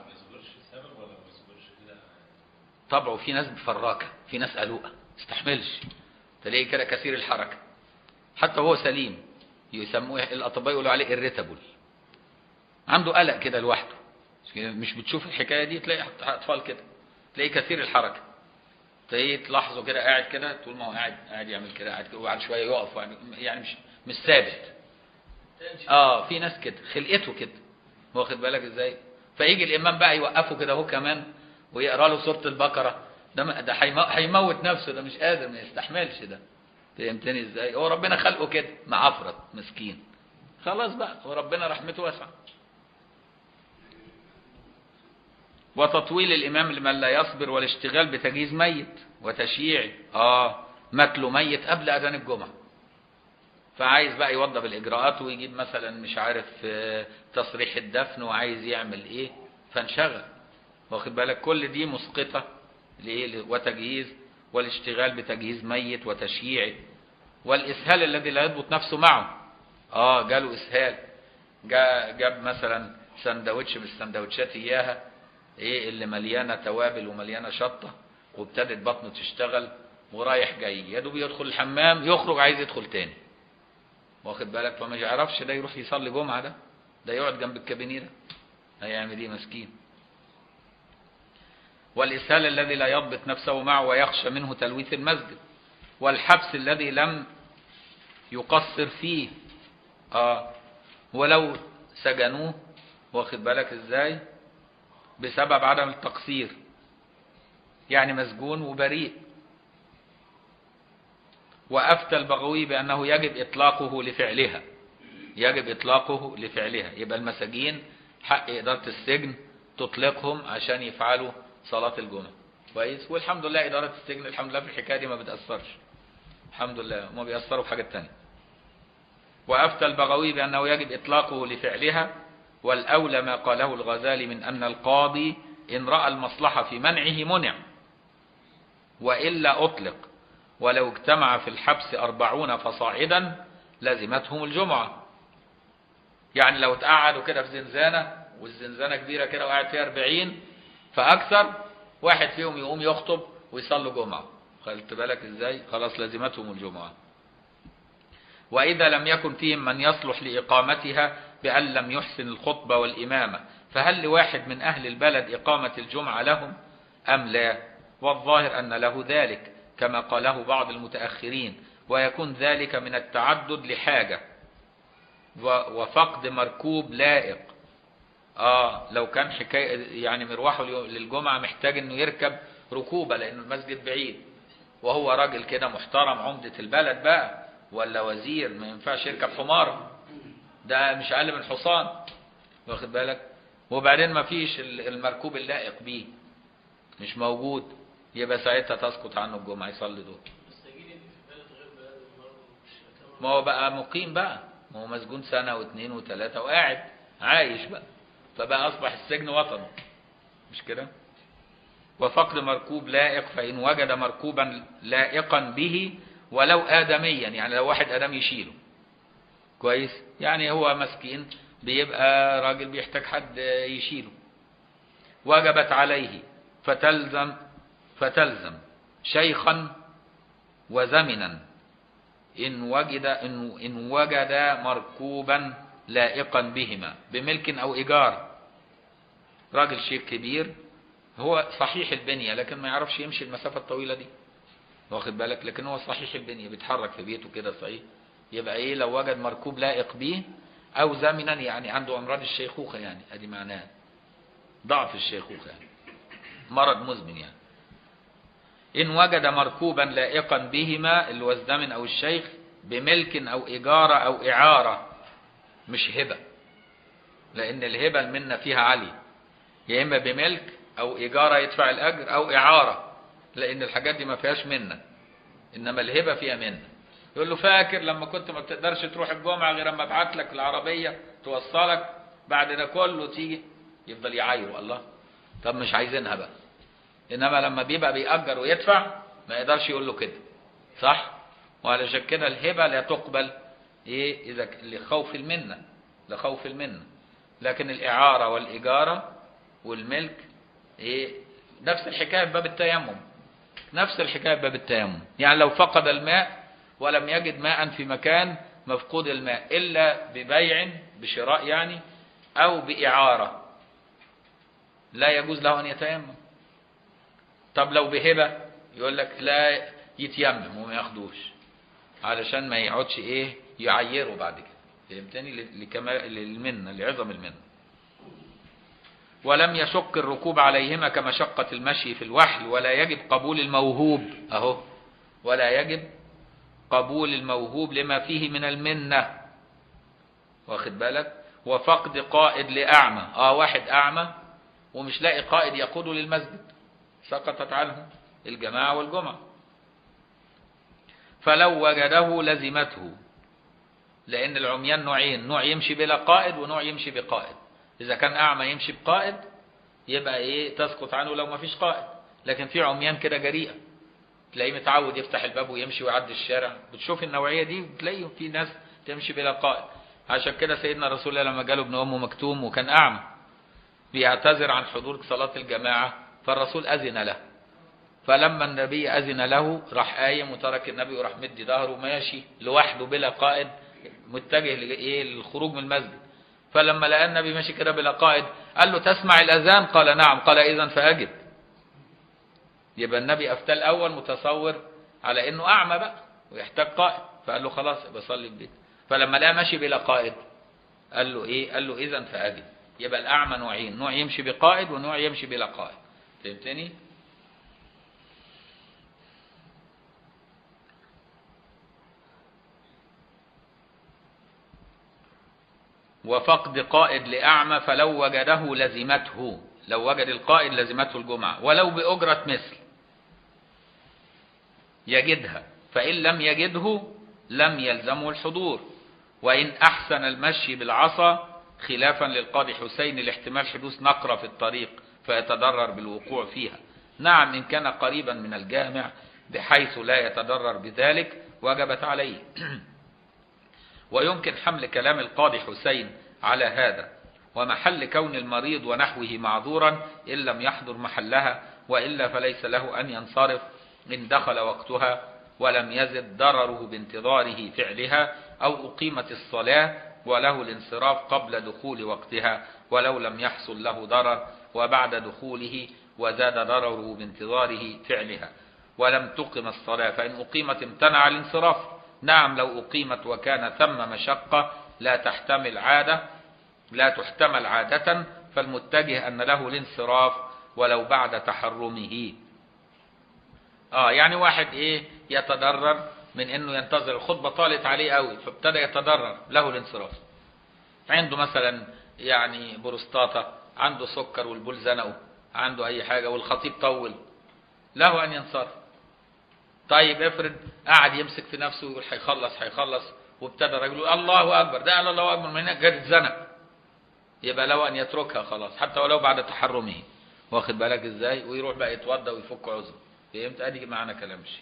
طبعه في ناس فراكه في ناس قلوقه استحملش تلاقيه كده كثير الحركه حتى هو سليم يسموه الاطباء يقولوا عليه irritable عنده قلق كده لوحده مش بتشوف الحكايه دي تلاقي اطفال كده تلاقيه كثير الحركه تلاقيه تلاحظه كده قاعد كده طول ما هو قاعد قاعد يعمل كده قاعد كده وبعد شويه يقف يعني مش مش ثابت اه في ناس كده خلقته كده واخد بالك ازاي فيجي الامام بقى يوقفه كده هو كمان ويقرا له سوره البقره ده م- ده هيمو- هيموت نفسه ده مش قادر ما يستحملش ده فهمتني ازاي هو ربنا خلقه كده معفرت مسكين خلاص بقى وربنا رحمته واسعه وتطويل الامام لمن لا يصبر والاشتغال بتجهيز ميت وتشييع اه مكله ميت قبل اذان الجمعه فعايز بقى يوضب الاجراءات ويجيب مثلا مش عارف آه، تصريح الدفن وعايز يعمل ايه فانشغل واخد بالك كل دي مسقطه لايه وتجهيز والاشتغال بتجهيز ميت وتشييعه والاسهال الذي لا يضبط نفسه معه اه جاله اسهال جا جاب مثلا سندوتش من السندوتشات اياها ايه اللي مليانه توابل ومليانه شطه وابتدت بطنه تشتغل ورايح جاي يا دوب يدخل الحمام يخرج عايز يدخل تاني واخد بالك فما يعرفش ده يروح يصلي جمعه ده ده يقعد جنب الكابينيه ده هيعمل ايه مسكين والإسهال الذي لا يضبط نفسه معه ويخشى منه تلويث المسجد والحبس الذي لم يقصر فيه آه ولو سجنوه واخد بالك ازاي بسبب عدم التقصير يعني مسجون وبريء وأفتى البغوي بأنه يجب إطلاقه لفعلها يجب إطلاقه لفعلها يبقى المساجين حق إدارة السجن تطلقهم عشان يفعلوا صلاة الجمعة كويس والحمد لله إدارة السجن الحمد لله في الحكاية دي ما بتأثرش الحمد لله ما بيأثروا في حاجات تانية وأفتى البغوي بأنه يجب إطلاقه لفعلها والأولى ما قاله الغزالي من أن القاضي إن رأى المصلحة في منعه منع وإلا أطلق ولو اجتمع في الحبس أربعون فصاعدا لزمتهم الجمعة يعني لو اتقعدوا كده في زنزانة والزنزانة كبيرة كده وقاعد فيها أربعين فأكثر واحد فيهم يقوم يخطب ويصلوا جمعة خلت بالك ازاي خلاص لزمتهم الجمعة وإذا لم يكن فيهم من يصلح لإقامتها بأن لم يحسن الخطبة والإمامة فهل لواحد من أهل البلد إقامة الجمعة لهم أم لا والظاهر أن له ذلك كما قاله بعض المتأخرين ويكون ذلك من التعدد لحاجة وفقد مركوب لائق آه لو كان حكاية يعني مروحه للجمعة محتاج انه يركب ركوبة لأن المسجد بعيد وهو راجل كده محترم عمدة البلد بقى ولا وزير ما ينفعش يركب حمار ده مش أقل من حصان واخد بالك وبعدين ما فيش المركوب اللائق بيه مش موجود يبقى ساعتها تسقط عنه الجمعة يصلي دول المساجين اللي في بلد غير بلد برضه مش هتعمل ما هو بقى مقيم بقى ما هو مسجون سنة واثنين وثلاثة وقاعد عايش بقى فبقى أصبح السجن وطنه مش كده وفقد مركوب لائق فإن وجد مركوبا لائقا به ولو آدميا يعني لو واحد آدم يشيله كويس يعني هو مسكين بيبقى راجل بيحتاج حد يشيله وجبت عليه فتلزم فتلزم شيخا وزمنا إن وجد إن, إن وجد مركوبا لائقا بهما بملك أو إيجار راجل شيخ كبير هو صحيح البنية لكن ما يعرفش يمشي المسافة الطويلة دي واخد بالك لكن هو صحيح البنية بيتحرك في بيته كده صحيح يبقى ايه لو وجد مركوب لائق به او زمنا يعني عنده امراض الشيخوخة يعني ادي معناه ضعف الشيخوخة يعني مرض مزمن يعني إن وجد مركوبا لائقا بهما اللي هو الزمن أو الشيخ بملك أو إجارة أو إعارة مش هبة لأن الهبة المنة فيها عالية يا إما بملك أو إجارة يدفع الأجر أو إعارة لأن الحاجات دي ما فيهاش منة إنما الهبة فيها منة يقول له فاكر لما كنت ما بتقدرش تروح الجمعة غير اما ابعت لك العربية توصلك بعد ده كله تيجي يفضل يعايره الله طب مش عايزينها بقى انما لما بيبقى بيأجر ويدفع ما يقدرش يقول له كده صح وعلشان كده الهبة لا تقبل ايه اذا لخوف المنة لخوف المنة لكن الإعارة والإجارة والملك ايه نفس الحكاية في باب التيمم نفس الحكاية في باب التيمم يعني لو فقد الماء ولم يجد ماء في مكان مفقود الماء إلا ببيع بشراء يعني أو بإعارة لا يجوز له أن يتيمم طب لو بهبة يقول لك لا يتيمم وما ياخدوش علشان ما يقعدش ايه يعيره بعد كده فهمتني لكمال للمنة لعظم المنة ولم يشق الركوب عليهما كمشقة المشي في الوحل ولا يجب قبول الموهوب اهو ولا يجب قبول الموهوب لما فيه من المنة واخد بالك وفقد قائد لأعمى اه واحد أعمى ومش لاقي قائد يقوده للمسجد سقطت عنه الجماعة والجمعة فلو وجده لزمته لأن العميان نوعين نوع يمشي بلا قائد ونوع يمشي بقائد إذا كان أعمى يمشي بقائد يبقى إيه تسقط عنه لو ما فيش قائد لكن في عميان كده جريئة تلاقيه متعود يفتح الباب ويمشي ويعدي الشارع بتشوف النوعية دي بتلاقيه في ناس تمشي بلا قائد عشان كده سيدنا رسول الله لما جاله ابن أم مكتوم وكان أعمى بيعتذر عن حضور صلاة الجماعة فالرسول أذن له فلما النبي أذن له راح قايم وترك النبي وراح مدي ظهره ماشي لوحده بلا قائد متجه لإيه للخروج من المسجد فلما لقى النبي ماشي كده بلا قائد قال له تسمع الأذان قال نعم قال إذا فأجب يبقى النبي أفتى الأول متصور على إنه أعمى بقى ويحتاج قائد فقال له خلاص بصلي البيت فلما لقى ماشي بلا قائد قال له إيه قال له إذا فأجب يبقى الأعمى نوعين نوع يمشي بقائد ونوع يمشي بلا قائد فهمتني وفقد قائد لأعمى فلو وجده لزمته لو وجد القائد لزمته الجمعة ولو بأجرة مثل يجدها فإن لم يجده لم يلزمه الحضور وإن أحسن المشي بالعصا خلافا للقاضي حسين لاحتمال حدوث نقرة في الطريق فيتضرر بالوقوع فيها نعم إن كان قريبا من الجامع بحيث لا يتضرر بذلك وجبت عليه ويمكن حمل كلام القاضي حسين على هذا ومحل كون المريض ونحوه معذورا إن لم يحضر محلها وإلا فليس له أن ينصرف إن دخل وقتها ولم يزد ضرره بانتظاره فعلها أو أقيمت الصلاة وله الانصراف قبل دخول وقتها ولو لم يحصل له ضرر وبعد دخوله وزاد ضرره بانتظاره فعلها ولم تقم الصلاة فإن أقيمت امتنع الانصراف نعم لو أقيمت وكان ثم مشقة لا تحتمل عادة لا تحتمل عادة فالمتجه أن له الانصراف ولو بعد تحرمه اه يعني واحد ايه يتضرر من انه ينتظر الخطبة طالت عليه قوي فابتدى يتضرر له الانصراف عنده مثلا يعني بروستاتا عنده سكر والبول زنقه عنده اي حاجة والخطيب طول له ان ينصرف طيب افرض قعد يمسك في نفسه ويقول هيخلص هيخلص وابتدى الراجل يقول الله اكبر ده قال الله اكبر من هناك جت اتزنق يبقى له ان يتركها خلاص حتى ولو بعد تحرمه واخد بالك ازاي ويروح بقى يتوضى ويفك عذره فهمت ادي معنى كلام الشيء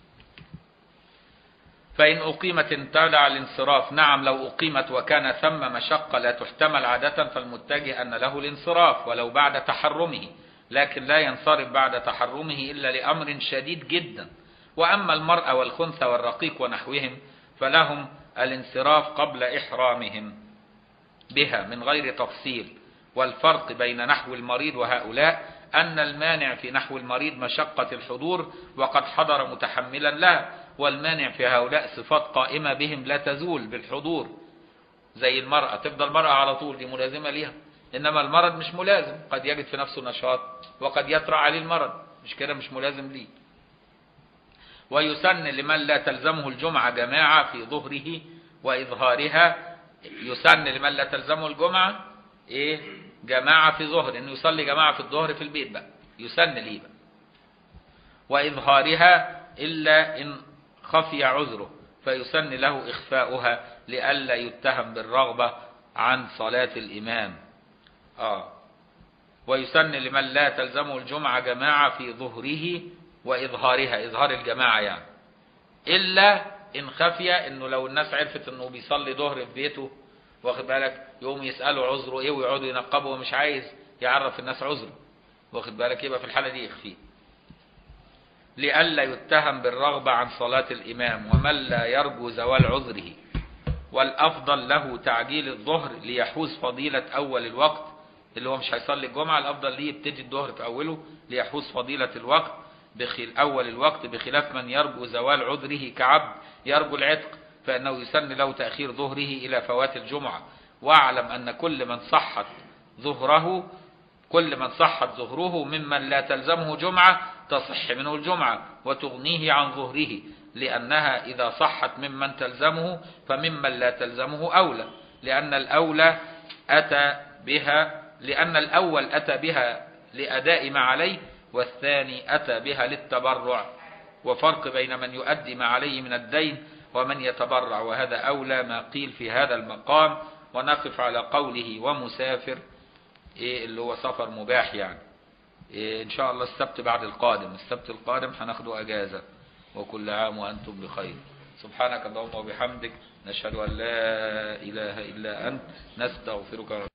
فإن أقيمت امتنع الانصراف نعم لو أقيمت وكان ثم مشقة لا تحتمل عادة فالمتجه أن له الانصراف ولو بعد تحرمه لكن لا ينصرف بعد تحرمه إلا لأمر شديد جدا وأما المرأة والخنثى والرقيق ونحوهم فلهم الانصراف قبل إحرامهم بها من غير تفصيل والفرق بين نحو المريض وهؤلاء أن المانع في نحو المريض مشقة الحضور وقد حضر متحملا لها والمانع في هؤلاء صفات قائمة بهم لا تزول بالحضور زي المرأة تفضل المرأة على طول دي ملازمة ليها إنما المرض مش ملازم قد يجد في نفسه نشاط وقد يطرأ عليه المرض مش كده مش ملازم ليه ويسن لمن لا تلزمه الجمعة جماعة في ظهره وإظهارها يسن لمن لا تلزمه الجمعة إيه جماعة في ظهر إنه يصلي جماعة في الظهر في البيت بقى يسن ليه بقى وإظهارها إلا إن خفي عذره فيسن له إخفاؤها لئلا يتهم بالرغبة عن صلاة الإمام آه ويسن لمن لا تلزمه الجمعة جماعة في ظهره وإظهارها إظهار الجماعة يعني إلا إن خفي إنه لو الناس عرفت إنه بيصلي ظهر في بيته واخد بالك يقوم يسألوا عذره إيه ويقعدوا ينقبوا ومش عايز يعرف الناس عذره واخد بالك يبقى في الحالة دي يخفيه لئلا يتهم بالرغبة عن صلاة الإمام ومن لا يرجو زوال عذره والأفضل له تعجيل الظهر ليحوز فضيلة أول الوقت اللي هو مش هيصلي الجمعة الأفضل ليه يبتدي الظهر في أوله ليحوز فضيلة الوقت بخل أول الوقت بخلاف من يرجو زوال عذره كعبد يرجو العتق فإنه يسن له تأخير ظهره إلى فوات الجمعة واعلم أن كل من صحت ظهره كل من صحت ظهره ممن لا تلزمه جمعة تصح منه الجمعة وتغنيه عن ظهره لأنها إذا صحت ممن تلزمه فممن لا تلزمه أولى لأن الأولى أتى بها لأن الأول أتى بها لأداء ما عليه والثاني أتى بها للتبرع وفرق بين من يؤدي ما عليه من الدين ومن يتبرع وهذا أولى ما قيل في هذا المقام ونقف على قوله ومسافر إيه اللي هو سفر مباح يعني إيه إن شاء الله السبت بعد القادم السبت القادم هناخده أجازة وكل عام وأنتم بخير سبحانك اللهم وبحمدك نشهد أن لا إله إلا أنت نستغفرك